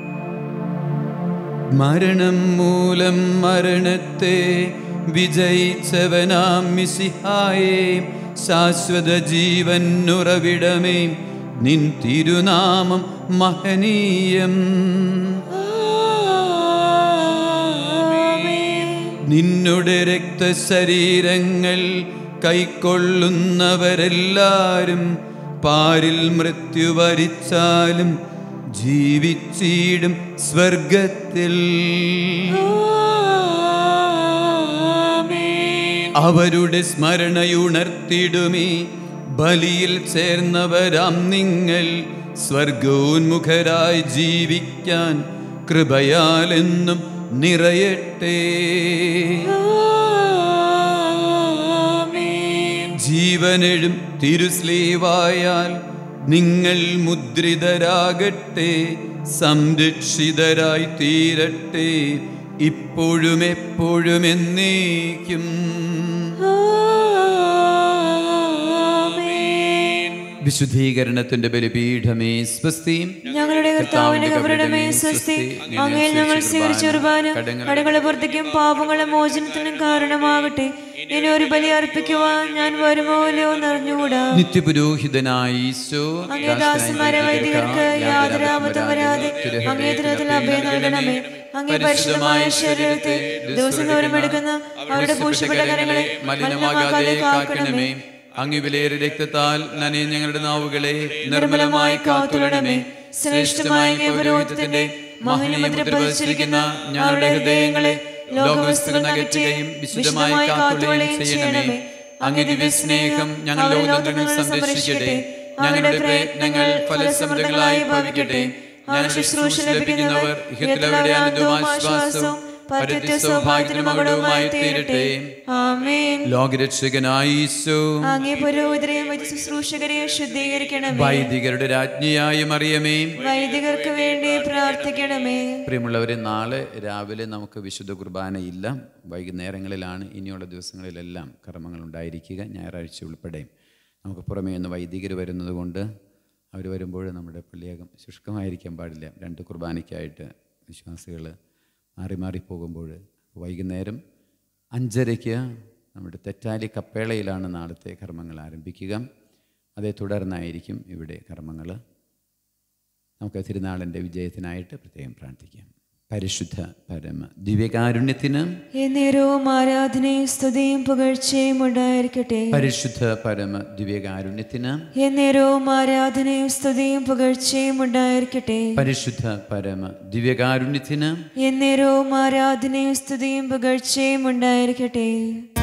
മരണം മൂലം മരണത്തെ വിജയിച്ചവനാം മിസിഹായേ ശാശ്വത ജീവൻ ഉറവിടമേ നിൻ തിരുനാമം മഹനീയം നിന്നുടെ രക്തശരീരങ്ങൾ കൈക്കൊള്ളുന്നവരെല്ലാരും പാരിൽ മൃത്യു വരിച്ചാലും ജീവിച്ചിടും സ്വർഗത്തിൽ അവരുടെ സ്മരണയുണർത്തിടുമേ ബലിയിൽ ചേർന്നവരാം നിങ്ങൾ സ്വർഗോന്മുഖരായി ജീവിക്കാൻ കൃപയാലെന്നും നിറയട്ടെ ജീവനെഴും തിരുസ്ലീവായാൽ നിങ്ങൾ മുദ്രിതരാകട്ടെ സംരക്ഷിതരായി തീരട്ടെ ഇപ്പോഴും എപ്പോഴും എന്നേക്കും വിശുദ്ധീകരണത്തിന്റെ ബലിപീഠമേ സ്വസ്തിയും ഞങ്ങളുടെ കർത്താവിന്റെ കബറിടമേ സ്വസ്തി അങ്ങേ ഞങ്ങൾ സ്വീകരിച്ച കുർബാന കടകളെ പുറത്തേക്കും പാപങ്ങളെ മോചനത്തിനും കാരണമാകട്ടെ ഇനി ഒരു ബലി അർപ്പിക്കുവാൻ ഞാൻ വരുമോ ഇല്ലയോ എന്നറിഞ്ഞുകൂടാ നിത്യപുരോഹിതനായ ഈശോ അങ്ങേ ദാസന്മാരെ വൈദികർക്ക് യാതൊരു ആപത്തും വരാതെ അങ്ങേ തിരത്തിൽ അഭയം നൽകണമേ അങ്ങേ പരിശുദ്ധമായ ശരീരത്തെ ദിവസം തോറും എടുക്കുന്ന അവരുടെ പൂഷപ്പെട്ട കരങ്ങളെ മലിനമാകാതെ കാക്കണമേ അങ്ങ് വിലയേറിയ രക്തത്താൽ നനയെ ഞങ്ങളുടെ നാവുകളെ നിർമ്മലമായി കാത്തുടണമേ ശ്രേഷ്ഠമായ അങ്ങേ പുരോഹിതത്തിന്റെ മഹിമുദ്ര പതിച്ചിരിക്കുന്ന ഞങ്ങളുടെ ഹൃദയങ്ങളെ ലോകവസ്തുക്കൾ അകറ്റുകയും വിശുദ്ധമായി കാത്തുകൊള്ളുകയും ചെയ്യണമേ അങ്ങേ ദിവ്യ സ്നേഹം ഞങ്ങൾ ലോകതന്ത്രങ്ങൾ സംരക്ഷിക്കട്ടെ ഞങ്ങളുടെ പ്രയത്നങ്ങൾ ഫലസമൃദ്ധങ്ങളായി ഭവിക്കട്ടെ ഞങ്ങളുടെ ശുശ്രൂഷ ലഭിക്കുന്നവർ ഹിതലവരുടെ ആനന്ദവും ആശ്വാസവും പരത്യ സൗഭാഗ്യത്തിനും മകുടവുമായി തീരട്ടെ ആമേൻ ലോകരക്ഷകനായ ഈശോ അങ്ങേ പുരോഹിതരെയും മറ്റ് ശുശ്രൂഷകരെയും ശുദ്ധീകരിക്കണമേ വൈദികരുടെ രാജ്ഞിയായ മറിയമേ വൈദികർക്ക് വേണ്ടി പ്രാർത്ഥിക്കണമേ പ്രിയമുള്ളവരെ നാളെ രാവിലെ നമുക്ക് വിശുദ്ധ കുർബാനയില്ല വൈകുന്നേരങ്ങളിലാണ് ഇനിയുള്ള ദിവസങ്ങളിലെല്ലാം കർമ്മങ്ങൾ ഉണ്ടായിരിക്കുക ഞായറാഴ്ച ഉൾപ്പെടെ നമുക്ക് പുറമേ നിന്ന് വൈദികർ വരുന്നത് കൊണ്ട് അവർ വരുമ്പോൾ നമ്മുടെ പള്ളിയകം ശുഷ്കമായിരിക്കാൻ പാടില്ല രണ്ട് കുർബാനയ്ക്കായിട്ട് വിശ്വാസികൾ മാറി മാറി പോകുമ്പോൾ വൈകുന്നേരം അഞ്ചരയ്ക്ക് നമ്മുടെ തെറ്റാലി കപ്പേളയിലാണ് നാളത്തെ കർമ്മങ്ങൾ ആരംഭിക്കുക അതേ തുടർന്നായിരിക്കും ഇവിടെ കർമ്മങ്ങൾ നമുക്ക് തിരുനാളിൻ്റെ വിജയത്തിനായിട്ട് പ്രത്യേകം പ്രാർത്ഥിക്കാം പരിശുദ്ധ പരമ ദിവ്യകാരുണ്യത്തിന് എന്നേരവും ആരാധനയും സ്തുതിയും പുകഴ്ചയും ഉണ്ടായിരിക്കട്ടെ പരിശുദ്ധ പരമ ദിവ്യകാരുണ്യത്തിന് എന്നേരവും ആരാധനയും സ്തുതിയും പുകഴ്ചയും ഉണ്ടായിരിക്കട്ടെ പരിശുദ്ധ പരമ ദിവ്യകാരുണ്യത്തിന് എന്നേരവും ആരാധനയും സ്തുതിയും പുകഴ്ചയും ഉണ്ടായിരിക്കട്ടെ